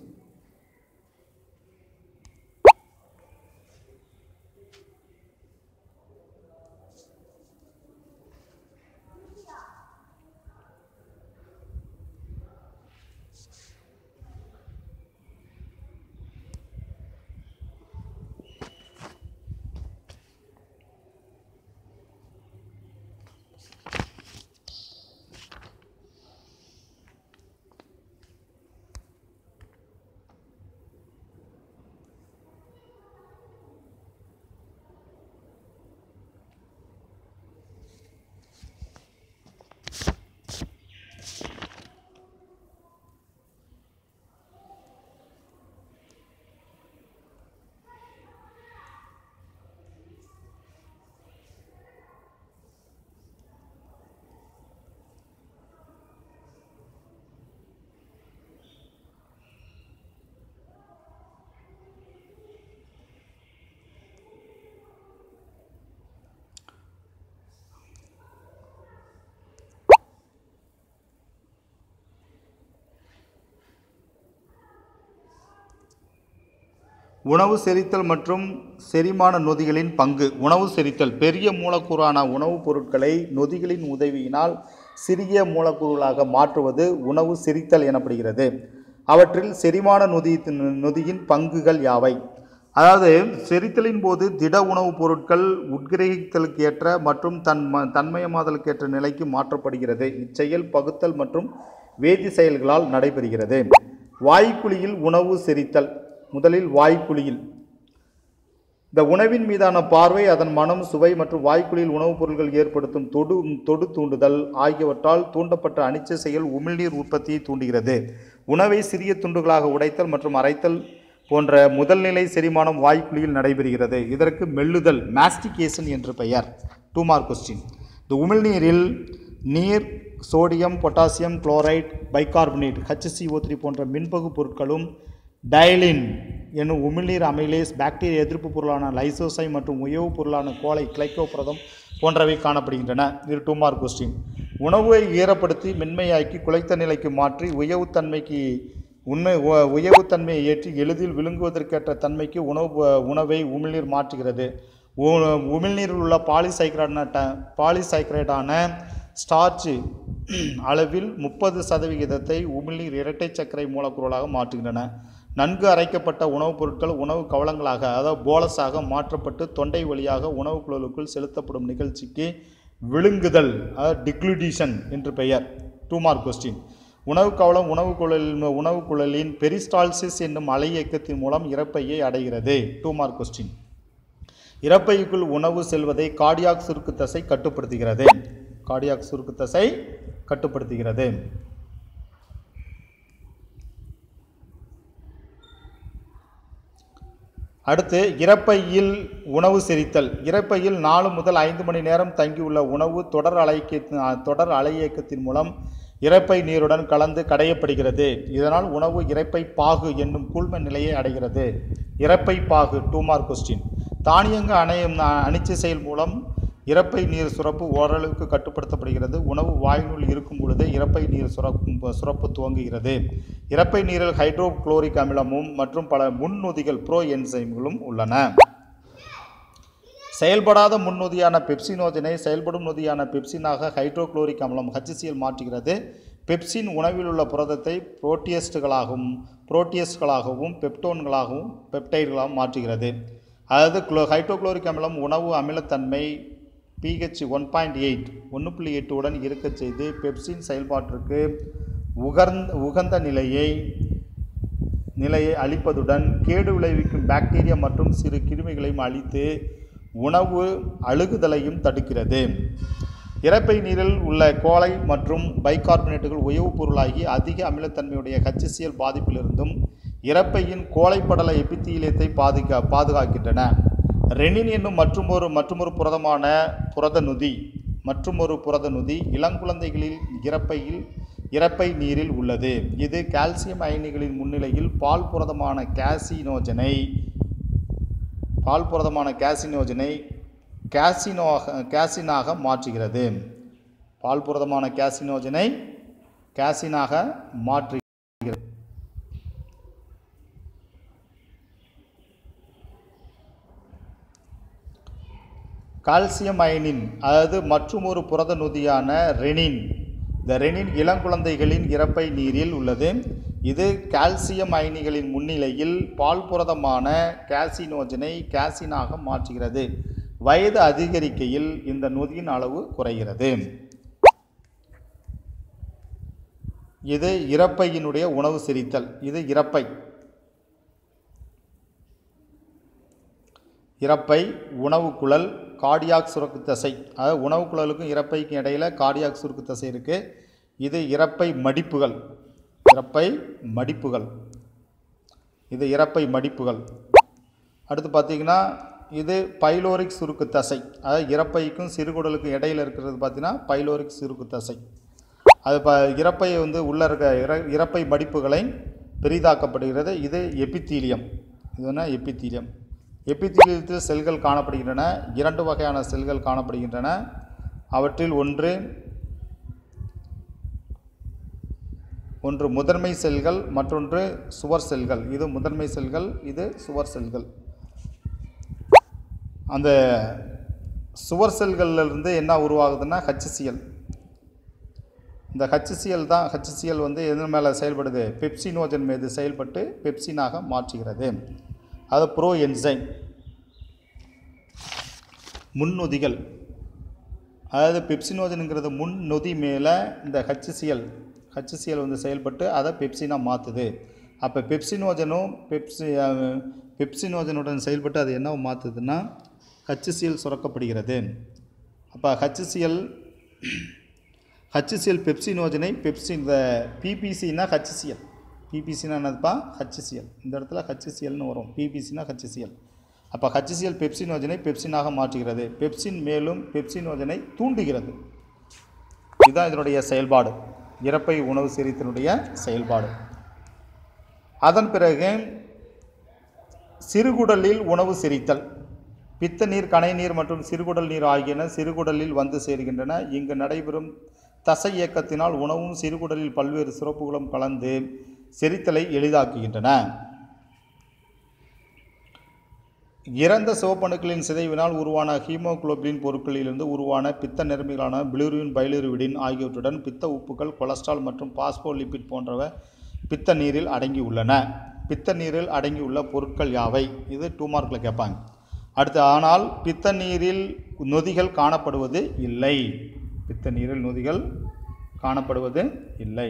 உணவு செரித்தல் மற்றும் செரிமான நொதிகளின் பங்கு உணவு செரித்தல் பெரிய மூலக்கூறான உணவுப் பொருட்களை நொதிகளின் உதவியினால் சிறிய மூலக்கூறுகளாக மாற்றுவது உணவு செரித்தல் எனப்படுகிறது அவற்றில் செரிமான நொதி நொதியின் பங்குகள் யாவை அதாவது செரித்தலின் போது திட உணவுப் பொருட்கள் உட்கிரகித்தலுக்கு ஏற்ற மற்றும் தன் ம தன்மயமாதலுக்கு ஏற்ற நிலைக்கு மாற்றப்படுகிறது இச்செயல் பகுத்தல் மற்றும் வேதி செயல்களால் நடைபெறுகிறது வாய்க்குழியில் உணவு செரித்தல் முதலில் வாய்க்குழியில் இந்த உணவின் மீதான பார்வை அதன் மனம் சுவை மற்றும் வாய்க்குழியில் உணவுப் பொருட்கள் ஏற்படுத்தும் தொடு தொடு தூண்டுதல் ஆகியவற்றால் தூண்டப்பட்ட அனிச்ச செயல் உமிழ்நீர் உற்பத்தியை தூண்டுகிறது உணவை சிறிய துண்டுகளாக உடைத்தல் மற்றும் அரைத்தல் போன்ற முதல்நிலை செரிமானம் வாய்க்குழியில் நடைபெறுகிறது இதற்கு மெல்லுதல் மாஸ்டிகேஷன் என்று பெயர் டூ மார்க் கொஸ்டின் இந்த உமிழ்நீரில் நீர் sodium potassium chloride bicarbonate HCO3 three போன்ற மின்பகு பொருட்களும் டயலின் என்னும் உமிழ்நீர் அமைலேஸ் பாக்டீரியா எதிர்ப்பு பொருளான லைசோசை மற்றும் உயவு பொருளான கோலை கிளைக்கோபிரதம் போன்றவை காணப்படுகின்றன இது டூ மார்க் கொஸ்டின் உணவை ஈரப்படுத்தி மென்மையாக்கி குலைத்த நிலைக்கு மாற்றி உயவுத்தன்மைக்கு உண்மை உ- உயவுத்தன்மையை ஏற்றி எளிதில் விழுங்குவதற்கேற்ற தன்மைக்கு உணவு உணவை உமிழ்நீர் மாற்றுகிறது உ- உமிழ்நீரில் உள்ள பாலிசைக்ரைடான பாலிசைக்ரைடான ஸ்டார்ச் அளவில் முப்பது சதவிகிதத்தை உமிழ்நீர் இரட்டை சர்க்கரை மூலக்கூறுகளாக மாற்றுகின்றன நன்கு அரைக்கப்பட்ட உணவுப் பொருட்கள் உணவு கவளங்களாக அதாவது போலஸாக மாற்றப்பட்டு தொண்டை வழியாக உணவுக் குழலுக்குள் செலுத்தப்படும் நிகழ்ச்சிக்கு விழுங்குதல் அதாவது டிக்ளுடிஷன் என்று பெயர் டூ மார்க் கொஸ்டின் உணவு கவளம் உணவு குழலின் உணவு குழலின் பெரிஸ்டால்சிஸ் என்னும் அலை இயக்கத்தின் மூலம் இறப்பையை அடைகிறது டூ மார்க் கொஸ்டின் இறப்பைக்குள் உணவு செல்வதை கார்டியாக் சுருக்கு தசை கட்டுப்படுத்துகிறது கார்டியாக் சுருக்கு தசை கட்டுப்படுத்துகிறது அடுத்து இறப்பையில் உணவு செரித்தல் இறப்பையில் நாலு முதல் ஐந்து மணி நேரம் தங்கியுள்ள உணவு தொடர் அலைக்க தொடர் அலையியக்கத்தின் மூலம் இறப்பை நீருடன் கலந்து கடையப்படுகிறது இதனால் உணவு இறப்பை பாகு என்னும் கூழ்ம நிலையை அடைகிறது இறப்பை பாகு டூ மார்க் கொஸ்டின் தானியங்கு அணையும் அணிச்சை செயல் மூலம் இறப்பை நீர் சுரப்பு ஓரளவுக்கு கட்டுப்படுத்தப்படுகிறது உணவு வாயினுள் இருக்கும் பொழுது இறப்பை நீர் சுரக்கும் சுரப்பு துவங்குகிறது இறப்பை நீரில் ஹைட்ரோகுளோரிக் அமிலமும் மற்றும் பல முன்னொதிகள் ப்ரோ என்சைம்களும் உள்ளன செயல்படாத முன்னொதியான பெப்சினோஜனை செயல்படும் நொதியான பெப்சினாக ஹைட்ரோகுளோரிக் அமிலம் HCl மாற்றுகிறது பெப்சின் உணவில் உள்ள புரதத்தை புரோட்டியஸ்டுகளாகவும் புரோட்டியஸ்டுகளாகவும் பெப்டோன்களாகவும் பெப்டைடுகளாகவும் மாற்றுகிறது அதாவது குளோ ஹைட்ரோகுளோரிக் அமிலம் உணவு அமிலத்தன்மை பிஹெச் ஒன் பாயிண்ட் எயிட் ஒன்று புள்ளி எட்டுடன் இருக்கச் செய்து பெப்சின் செயல்பாட்டிற்கு உகர்ந்த உகந்த நிலையை நிலையை அழிப்பதுடன் கேடு விளைவிக்கும் பாக்டீரியா மற்றும் சிறு கிருமிகளையும் அழித்து உணவு அழுகுதலையும் தடுக்கிறது இறப்பை நீரில் உள்ள கோலை மற்றும் பைகார்பனேட்டுகள் உயவுப் பொருளாகி அதிக அமிலத்தன்மையுடைய HCl பாதிப்பிலிருந்தும் இறப்பையின் கோலைப்படல எபித்தீலியத்தை பாதுகா பாதுகாக்கின்றன ரெனின் என்னும் மற்றுமொரு மற்றுமொரு புரதமான புரத நொதி மற்றுமொரு புரத நொதி இளங்குழந்தைகளில் இறப்பையில் இறப்பை நீரில் உள்ளது இது கால்சியம் அயனிகளின் முன்னிலையில் பால் புரதமான கேசினோஜனை பால் புரதமான கேசினோஜனை கேசினோக கேசினாக மாற்றுகிறது பால் புரதமான கேசினோஜனை கேசினாக மாற்றுகிறது கால்சியம் அயனின் அதாவது மற்றுமொரு புரத நொதியான ரெனின் இந்த ரெனின் இளங்குழந்தைகளின் இறப்பை நீரில் உள்ளது இது கால்சியம் அயனிகளின் முன்னிலையில் பால் புரதமான கேசினோஜனை கேசினாக மாற்றுகிறது வயது அதிகரிக்கையில் இந்த நொதியின் அளவு குறைகிறது இது இறப்பையினுடைய உணவு செரித்தல் இது இறப்பை இறப்பை உணவு குழல் கார்டியாக் சுரக்கு தசை அதாவது உணவு குழலுக்கும் இறப்பைக்கும் இடையில கார்டியாக் சுருக்கு தசை இருக்குது இது இறப்பை மடிப்புகள் இறப்பை மடிப்புகள் இது இறப்பை மடிப்புகள் அடுத்து பார்த்தீங்கன்னா இது பைலோரிக் சுருக்கு தசை அதாவது இறப்பைக்கும் சிறுகுடலுக்கும் இடையில இருக்கிறது பார்த்தீங்கன்னா பைலோரிக் சுருக்கு தசை அது ப இறப்பை வந்து உள்ளே இருக்க இற இறப்பை மடிப்புகளை பெரிதாக்கப்படுகிறது இது எபித்தீலியம் இதுனா எபித்தீலியம் எபித்தீலியத்தில் செல்கள் காணப்படுகின்றன இரண்டு வகையான செல்கள் காணப்படுகின்றன அவற்றில் ஒன்று ஒன்று முதன்மை செல்கள் மற்றொன்று சுவர் செல்கள் இது முதன்மை செல்கள் இது சுவர் செல்கள் அந்த சுவர் செல்கள்ல இருந்து என்ன உருவாகுதுன்னா ஹச்சிசிஎல் இந்த HCl தான் HCl வந்து எதன் மேலே செயல்படுது பெப்சினோஜன் மீது செயல்பட்டு பெப்சினாக மாற்றுகிறது அது ப்ரோ என்சைம் முன்னொதிகள் அதாவது பெப்சினோஜனுங்கிறது முன்னொதி மேலே இந்த HCl HCl வந்து செயல்பட்டு அதை பெப்சினாக மாற்றுது அப்போ பெப்சினோஜனும் பெப்சி பெப்சினோஜனுடன் செயல்பட்டு அது என்ன மாற்றுதுன்னா ஹச்சிசிஎல் சுரக்கப்படுகிறது அப்போ ஹச்சிசிஎல் ஹச்சிசிஎல் பெப்சினோஜனை பெப்சி இந்த பிபிசினா ஹச்சிசிஎல் பிபிசினா என்னதுப்பா ஹச்சிசிஎல் இந்த இடத்துல ஹச்சிசிஎல்னு வரும் பிபிசினா ஹச்சிசிஎல் அப்போ ஹச்சிசிஎல் பெப்சினோஜனை பெப்சினாக மாற்றுகிறது பெப்சின் மேலும் பெப்சினோஜனை தூண்டுகிறது இதுதான் இதனுடைய செயல்பாடு இறப்பை உணவு செரித்தனுடைய செயல்பாடு அதன் பிறகு சிறுகுடலில் உணவு செரித்தல் பித்த நீர் கனை நீர் மற்றும் சிறுகுடல் நீர் ஆகியன சிறுகுடலில் வந்து சேர்கின்றன இங்கு நடைபெறும் தசை இயக்கத்தினால் உணவும் சிறுகுடலில் பல்வேறு சுரப்புகளும் கலந்து செரித்தலை எளிதாக்குகின்றன இறந்த சிவப்பணுக்களின் சிதைவினால் உருவான ஹீமோகுளோபின் பொருட்களிலிருந்து உருவான பித்த நிறமிகளான பிளூரின் பைலிருவிடின் ஆகியவற்றுடன் பித்த உப்புகள் கொலஸ்ட்ரால் மற்றும் பாஸ்போலிபிட் போன்றவை பித்த நீரில் அடங்கியுள்ளன பித்த நீரில் அடங்கியுள்ள பொருட்கள் யாவை இது டூ மார்க்கில் கேட்பாங்க அடுத்து ஆனால் பித்த நீரில் நொதிகள் காணப்படுவது இல்லை பித்த நீரில் நொதிகள் காணப்படுவது இல்லை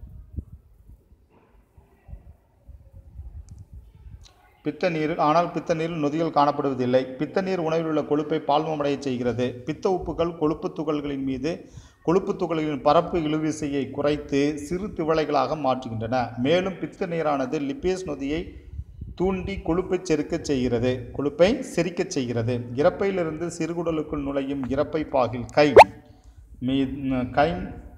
பித்த நீரில் ஆனால் பித்த நீரில் நொதிகள் காணப்படுவதில்லை பித்த நீர் உணவில் உள்ள கொழுப்பை பால்மமடைய செய்கிறது பித்த உப்புகள் கொழுப்பு துகள்களின் மீது கொழுப்பு துகள்களின் பரப்பு இழுவிசையை குறைத்து சிறு திவளைகளாக மாற்றுகின்றன மேலும் பித்த நீரானது லிப்பேஸ் நொதியை தூண்டி கொழுப்பை செருக்கச் செய்கிறது கொழுப்பை செரிக்கச் செய்கிறது இறப்பையிலிருந்து சிறுகுடலுக்குள் நுழையும் இறப்பை பாகில் கை மீ கை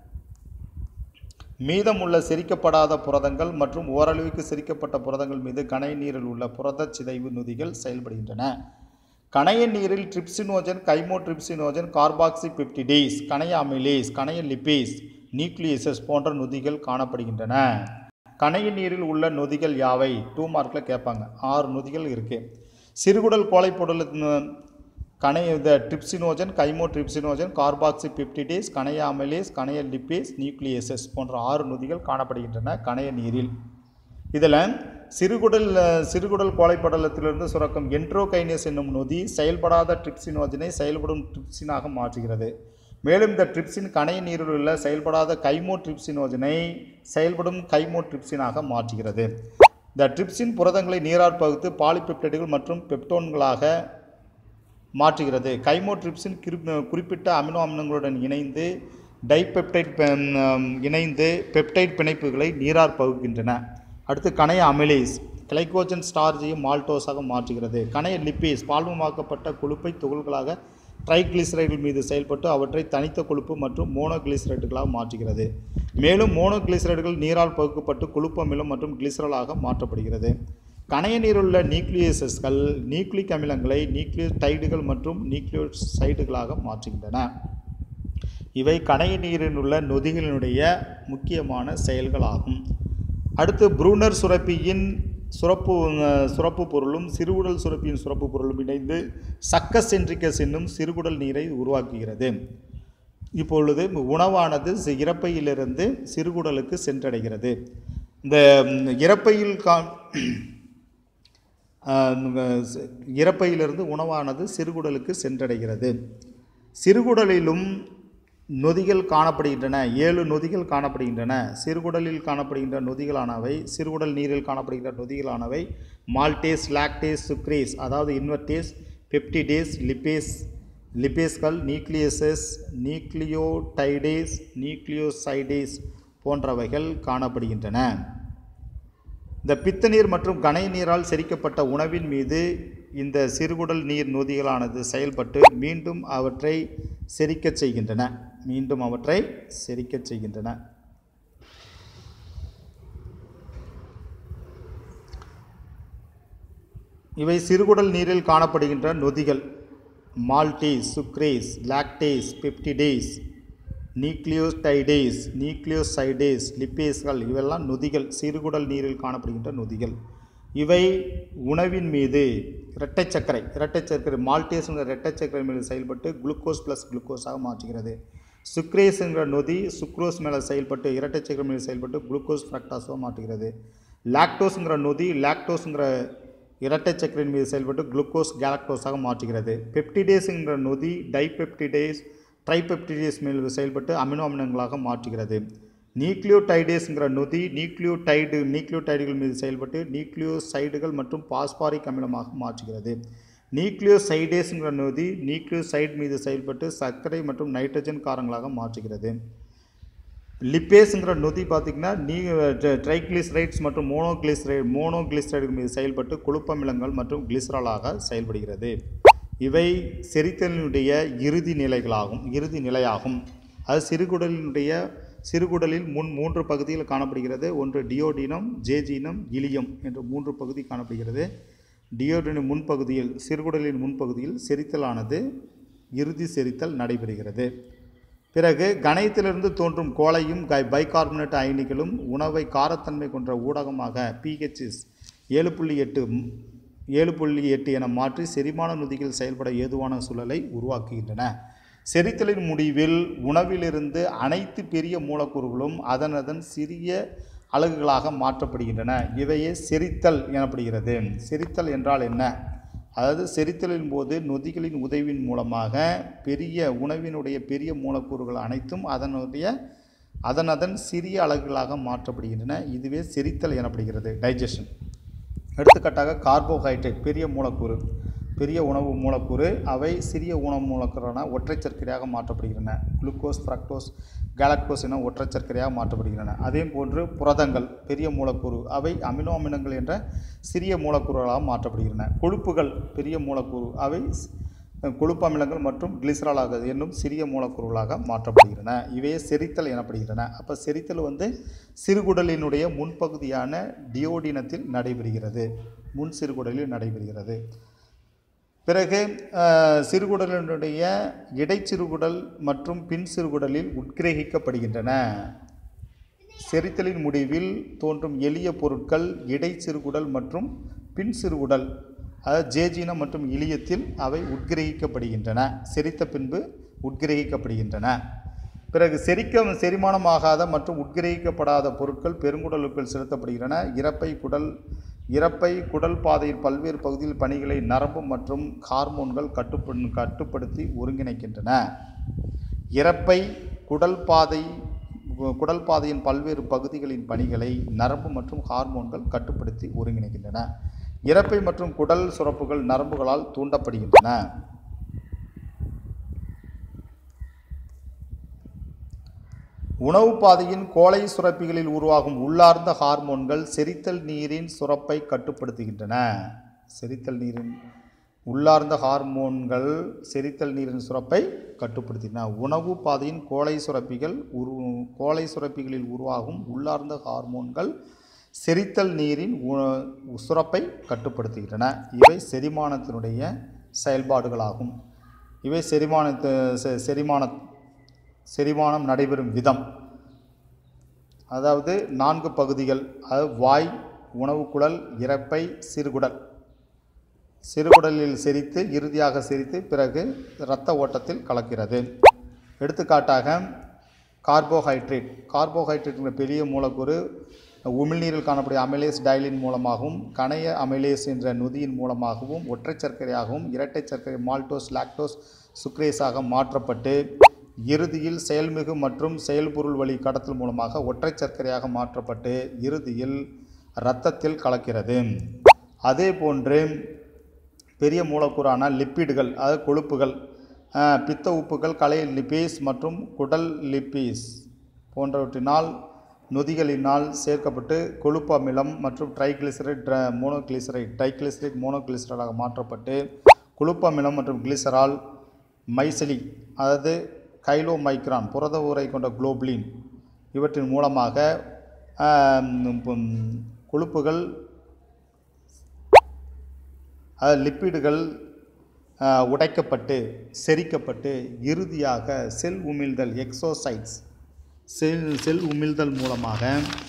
மீதமுள்ள செரிக்கப்படாத புரதங்கள் மற்றும் ஓரளவுக்கு செரிக்கப்பட்ட புரதங்கள் மீது கணைய நீரில் உள்ள புரத சிதைவு நொதிகள் செயல்படுகின்றன கணைய நீரில் ட்ரிப்சினோஜன் கைமோட்ரிப்சினோஜன் கார்பாக்சி பிப்டிடேஸ் கணைய அமிலேஸ் கணைய லிபேஸ் நியூக்ளியசஸ் போன்ற நொதிகள் காணப்படுகின்றன கணைய நீரில் உள்ள நொதிகள் யாவை டூ மார்க்கில் கேட்பாங்க ஆறு நொதிகள் இருக்குது சிறுகுடல் கோழைப்பொருள் கணைய இந்த trypsinogen chymotrypsinogen carboxypeptidase கணைய அமிலேஸ் கணைய லிப்பேஸ் நியூக்ளியசஸ் போன்ற ஆறு நொதிகள் காணப்படுகின்றன கணைய நீரில் இதில் சிறுகுடல் சிறுகுடல் கோழைப்படலத்திலிருந்து சுரக்கும் என்ட்ரோகைனஸ் என்னும் நொதி செயல்படாத ட்ரிப்சினோஜனை செயல்படும் ட்ரிப்சினாக மாற்றுகிறது மேலும் இந்த ட்ரிப்சின் கணைய நீரில் உள்ள செயல்படாத கைமோ ட்ரிப்சினோஜனை செயல்படும் கைமோ ட்ரிப்சினாக மாற்றுகிறது இந்த ட்ரிப்சின் புரதங்களை நீரார் பகுத்து பாலிபெப்டைடுகள் மற்றும் பெப்டோன்களாக மாற்றுகிறது கைமோட்ரிப்சின் குறிப்பிட்ட அமினோ அமிலங்களுடன் இணைந்து டைபெப்டைட் இணைந்து பெப்டைட் பிணைப்புகளை நீரார் பகுக்கின்றன அடுத்து கணைய அமிலேஸ் கிளைகோஜன் ஸ்டார்ஜையும் மால்டோஸாக மாற்றுகிறது கணைய லிப்பேஸ் பால்மமாக்கப்பட்ட கொழுப்பை துகள்களாக ட்ரைக்ளிசரைடுகள் மீது செயல்பட்டு அவற்றை தனித்த கொழுப்பு மற்றும் மோனோகிளிசரைடுகளாக மாற்றுகிறது மேலும் மோனோகிளிசரைடுகள் நீரால் பகுக்கப்பட்டு கொழுப்பு அமிலம் மற்றும் கிளிசரலாக மாற்றப்படுகிறது கணைய நீருள்ள நியூக்ளியசஸ்கள் நியூக்ளிக் அமிலங்களை நியூக்ளியோடைடுகள் மற்றும் நியூக்ளியோசைடுகளாக மாற்றுகின்றன இவை கணைய நீரில் உள்ள நொதிகளினுடைய முக்கியமான செயல்களாகும் அடுத்து ப்ரூனர் சுரப்பியின் சுரப்பு சுரப்பு பொருளும் சிறுகுடல் சுரப்பியின் சுரப்பு பொருளும் இணைந்து சக்கசென்ட்ரிகஸ் என்னும் சிறுகுடல் நீரை உருவாக்குகிறது இப்பொழுது உணவானது இறப்பையிலிருந்து சிறுகுடலுக்கு சென்றடைகிறது இந்த இறப்பையில் கா இறப்பையிலிருந்து உணவானது சிறுகுடலுக்கு சென்றடைகிறது சிறுகுடலிலும் நொதிகள் காணப்படுகின்றன ஏழு நொதிகள் காணப்படுகின்றன சிறுகுடலில் காணப்படுகின்ற நொதிகளானவை சிறுகுடல் நீரில் காணப்படுகின்ற நொதிகளானவை மால்டேஸ் லாக்டேஸ் சுக்ரேஸ் அதாவது இன்வெர்டேஸ் பெப்டிடேஸ் லிப்பேஸ் லிப்பேஸ்கள் நியூக்ளியசஸ் நியூக்ளியோடைடேஸ் நியூக்ளியோசைடேஸ் போன்றவைகள் காணப்படுகின்றன இந்த பித்த நீர் மற்றும் கனை நீரால் செரிக்கப்பட்ட உணவின் மீது இந்த சிறுகுடல் நீர் நொதிகளானது செயல்பட்டு மீண்டும் அவற்றை செரிக்கச் செய்கின்றன மீண்டும் அவற்றை செரிக்கச் செய்கின்றன இவை சிறுகுடல் நீரில் காணப்படுகின்ற நொதிகள் maltase sucrase lactase peptidase nucleotidase nucleosidase லிப்பேஸ்கள் இவெல்லாம் நொதிகள் சிறுகுடல் நீரில் காணப்படுகின்ற நொதிகள் இவை உணவின் மீது இரட்டை சர்க்கரை இரட்டை சர்க்கரை மால்டேஸ்ங்கிற இரட்டை சர்க்கரை மீது செயல்பட்டு குளுக்கோஸ் ப்ளஸ் குளுக்கோஸாக மாற்றுகிறது சுக்ரேஸுங்கிற நொதி சுக்ரோஸ் மேலே செயல்பட்டு இரட்டை சர்க்கரை மீது செயல்பட்டு குளுக்கோஸ் ஃப்ரக்டாஸாக மாற்றுகிறது லாக்டோஸுங்கிற நொதி லாக்டோஸுங்கிற இரட்டை சர்க்கரையின் மீது செயல்பட்டு குளுக்கோஸ் கேலக்டோஸாக மாற்றுகிறது பெப்டிடேஸுங்கிற நொதி டைபெப்டிடேஸ் ட்ரைபெப்டிடேஸ் மேல் செயல்பட்டு அமினோ அமிலங்களாக மாற்றுகிறது நியூக்ளியோடைடேஸ்ங்கிற நொதி நியூக்ளியோடைடு நியூக்ளியோடைடுகள் மீது செயல்பட்டு நியூக்ளியோசைடுகள் மற்றும் பாஸ்பாரிக் அமிலமாக மாற்றுகிறது நியூக்ளியோசைடேஸ்ங்கிற நொதி நியூக்ளியோசைடு மீது செயல்பட்டு சர்க்கரை மற்றும் நைட்ரஜன் காரங்களாக மாற்றுகிறது லிப்பேஸுங்கிற நொதி பார்த்திங்கன்னா நீ ட்ரைக்ளிசரைட்ஸ் மற்றும் மோனோகிளிசரைட் மோனோகிளிசரைடு மீது செயல்பட்டு கொழுப்பமிலங்கள் மற்றும் கிளிசராலாக செயல்படுகிறது இவை செரித்தலினுடைய இறுதி நிலைகளாகும் இறுதி நிலையாகும் அது சிறுகுடலினுடைய சிறுகுடலில் முன் மூன்று பகுதியில் காணப்படுகிறது ஒன்று டியோடினம் ஜேஜீனம் இலியம் என்ற மூன்று பகுதி காணப்படுகிறது டியோடினம் முன்பகுதியில் சிறுகுடலின் முன்பகுதியில் செரித்தலானது இறுதி செரித்தல் நடைபெறுகிறது பிறகு கணையத்திலிருந்து தோன்றும் கோளையும் கை பைகார்பனேட் அயனிகளும் உணவை காரத்தன்மை கொண்ட ஊடகமாக பிஹெச்எஸ் ஏழு புள்ளி எட்டு ஏழு புள்ளி எட்டு என மாற்றி செரிமான நொதிகள் செயல்பட ஏதுவான சூழலை உருவாக்குகின்றன செரித்தலின் முடிவில் உணவிலிருந்து அனைத்து பெரிய மூலக்கூறுகளும் அதன் அதன் சிறிய அலகுகளாக மாற்றப்படுகின்றன இவையே செரித்தல் எனப்படுகிறது செரித்தல் என்றால் என்ன அதாவது செரித்தலின் போது நொதிகளின் உதவியின் மூலமாக பெரிய உணவினுடைய பெரிய மூலக்கூறுகள் அனைத்தும் அதனுடைய அதன் அதன் சிறிய அலகுகளாக மாற்றப்படுகின்றன இதுவே செரித்தல் எனப்படுகிறது டைஜஷன் எடுத்துக்காட்டாக கார்போஹைட்ரேட் பெரிய மூலக்கூறு பெரிய உணவு மூலக்கூறு அவை சிறிய உணவு மூலக்கூறான ஒற்றைச் சர்க்கரையாக மாற்றப்படுகின்றன குளுக்கோஸ் ஃப்ரக்டோஸ் கேலக்டோஸ் என ஒற்றைச் சர்க்கரையாக மாற்றப்படுகின்றன அதே போன்று புரதங்கள் பெரிய மூலக்கூறு அவை அமினோ அமிலங்கள் என்ற சிறிய மூலக்கூறுகளாக மாற்றப்படுகின்றன கொழுப்புகள் பெரிய மூலக்கூறு அவை கொழுப்பு அமிலங்கள் மற்றும் கிளிசராலாக என்னும் சிறிய மூலக்கூறுகளாக மாற்றப்படுகின்றன இவையே செரித்தல் எனப்படுகின்றன அப்போ செரித்தல் வந்து சிறுகுடலினுடைய முன்பகுதியான டியோடினத்தில் நடைபெறுகிறது முன் சிறுகுடலில் நடைபெறுகிறது பிறகு அஹ், சிறுகுடலினுடைய இடைச்சிறுகுடல் மற்றும் பின் சிறுகுடலில் உட்கிரகிக்கப்படுகின்றன செரித்தலின் முடிவில் தோன்றும் எளிய பொருட்கள் இடைச்சிறுகுடல் மற்றும் பின் சிறுகுடல் அதாவது ஜேஜீனம் மற்றும் இலியத்தில் அவை உட்கிரகிக்கப்படுகின்றன செரித்த பின்பு உட்கிரகிக்கப்படுகின்றன பிறகு செரிக்க செரிமானமாகாத மற்றும் உட்கிரகிக்கப்படாத பொருட்கள் பெருங்குடலுக்குள் செலுத்தப்படுகின்றன இறப்பை குடல் இறப்பை குடல் பாதையில் பல்வேறு பகுதியில் பணிகளை நரம்பு மற்றும் ஹார்மோன்கள் கட்டுப்ப கட்டுப்படுத்தி ஒருங்கிணைக்கின்றன இறப்பை குடல் பாதை குடல் பாதையின் பல்வேறு பகுதிகளின் பணிகளை நரம்பு மற்றும் ஹார்மோன்கள் கட்டுப்படுத்தி ஒருங்கிணைக்கின்றன இறப்பை மற்றும் குடல் சுரப்புகள் நரம்புகளால் தூண்டப்படுகின்றன உணவு பாதையின் கோளை சுரப்பிகளில் உருவாகும் உள்ளார்ந்த ஹார்மோன்கள் செரித்தல் நீரின் சுரப்பை கட்டுப்படுத்துகின்றன செரித்தல் நீரின் உள்ளார்ந்த ஹார்மோன்கள் செரித்தல் நீரின் சுரப்பை கட்டுப்படுத்தின உணவு பாதையின் கோளை சுரப்பிகள் உரு கோளை சுரப்பிகளில் உருவாகும் உள்ளார்ந்த ஹார்மோன்கள் செரித்தல் நீரின் உ- சுரப்பை கட்டுப்படுத்துகின்றன இவை செரிமானத்தினுடைய செயல்பாடுகளாகும் இவை செரிமானத்து செ- செரிமான செரிமானம் நடைபெறும் விதம் அதாவது நான்கு பகுதிகள் அதாவது வாய் உணவுக்குழல் இரைப்பை சிறுகுடல் சிறுகுடலில் செரித்து இறுதியாக செரித்து பிறகு இரத்த ஓட்டத்தில் கலக்கிறது எடுத்துக்காட்டாக கார்போஹைட்ரேட் கார்போஹைட்ரேட் பெரிய மூலக்கூறு உமிழ்நீரில் காணக்கூடிய அமிலேஸ் டைலின் மூலமாகவும் கணைய அமிலேஸ் என்ற நொதியின் மூலமாகவும் ஒற்றைச் சர்க்கரையாகவும் இரட்டைச் சர்க்கரை மால்டோஸ் லாக்டோஸ் சுக்ரேஸாக மாற்றப்பட்டு இறுதியில் செயல்மிகு மற்றும் செயல்பொருள் வழி கடத்தல் மூலமாக ஒற்றைச் சர்க்கரையாக மாற்றப்பட்டு இறுதியில் இரத்தத்தில் கலக்கிறது அதே போன்று பெரிய மூலக்கூறான லிப்பிடுகள் அதாவது கொழுப்புகள் அஹ், பித்த உப்புகள் கலை லிப்பேஸ் மற்றும் குடல் லிப்பீஸ் போன்றவற்றினால் நொதிகளினால் சேர்க்கப்பட்டு கொழுப்பு அமிலம் மற்றும் ட்ரைகிளிசரைட் ட்ர மோனோகிளிசரைட் ட்ரைகிளிசரைட் மோனோகிளிசரைடாக மாற்றப்பட்டு கொழுப்பு அமிலம் மற்றும் கிளிசரால் மைசலி அதாவது கைலோமைக்ரான் புரத உரை கொண்ட குளோபுலின் இவற்றின் மூலமாக ஆம், உம், கொழுப்புகள் அஹ், லிப்பிடுகள் அஹ், உடைக்கப்பட்டு செரிக்கப்பட்டு இறுதியாக செல் உமிழ்தல் எக்ஸோசைட்ஸ் செல் செல் உமிழ்தல் மூலமாக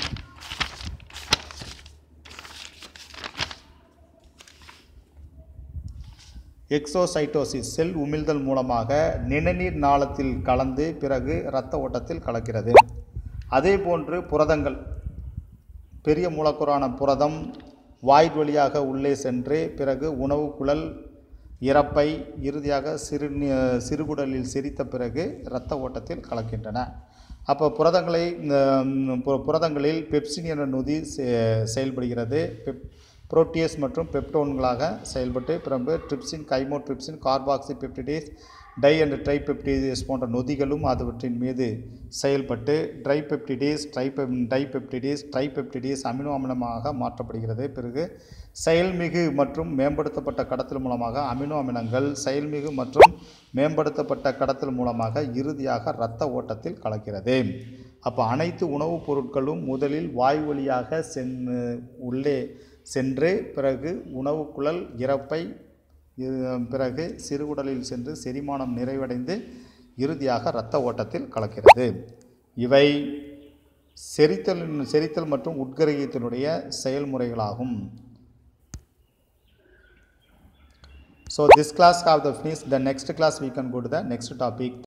எக்ஸோசைட்டோசிஸ் செல் உமிழ்தல் மூலமாக நிணநீர் நாளத்தில் கலந்து பிறகு இரத்த ஓட்டத்தில் கலக்கிறது அதே போன்று புரதங்கள் பெரிய மூலக்கூறான புரதம் வாய் வழியாக உள்ளே சென்று பிறகு உணவு குழல் இறப்பை இறுதியாக சிறு சிறுகுடலில் செரித்த பிறகு இரத்த ஓட்டத்தில் கலக்கின்றன அப்போ புரதங்களை இந்த ம், பு- புரதங்களில் பெப்சின் என்ற நொதி செ- செயல்படுகிறது பெப் புரோட்டியஸ் மற்றும் பெப்டோன்களாக செயல்பட்டு பிறகு trypsin chymotrypsin carboxypeptidase di and tripeptidase போன்ற நொதிகளும் அதுவற்றின் மீது செயல்பட்டு ட்ரைபெப்டிடேஸ் ட்ரைபெப் டைபெப்டிடேஸ் ட்ரைபெப்டிடேஸ் அமினோ அமிலமாக மாற்றப்படுகிறது பிறகு செயல்மிகு மற்றும் மேம்படுத்தப்பட்ட கடத்தல் மூலமாக அமினோ அமிலங்கள் செயல்மிகு மற்றும் மேம்படுத்தப்பட்ட கடத்தல் மூலமாக இறுதியாக இரத்த ஓட்டத்தில் கலக்கிறது அப்போ அனைத்து உணவுப் பொருட்களும் முதலில் வாய் வழியாக சென்று உள்ளே சென்று பிறகு உணவுக்குழல் இறப்பை இ- பிறகு சிறுகுடலில் சென்று செரிமானம் நிறைவடைந்து இறுதியாக இரத்த ஓட்டத்தில் கலக்கிறது இவை செரித்தல் செரித்தல் மற்றும் உட்கரிகத்தினுடைய செயல்முறைகளாகும் So this class have the finish. The next class we can go to the next topic.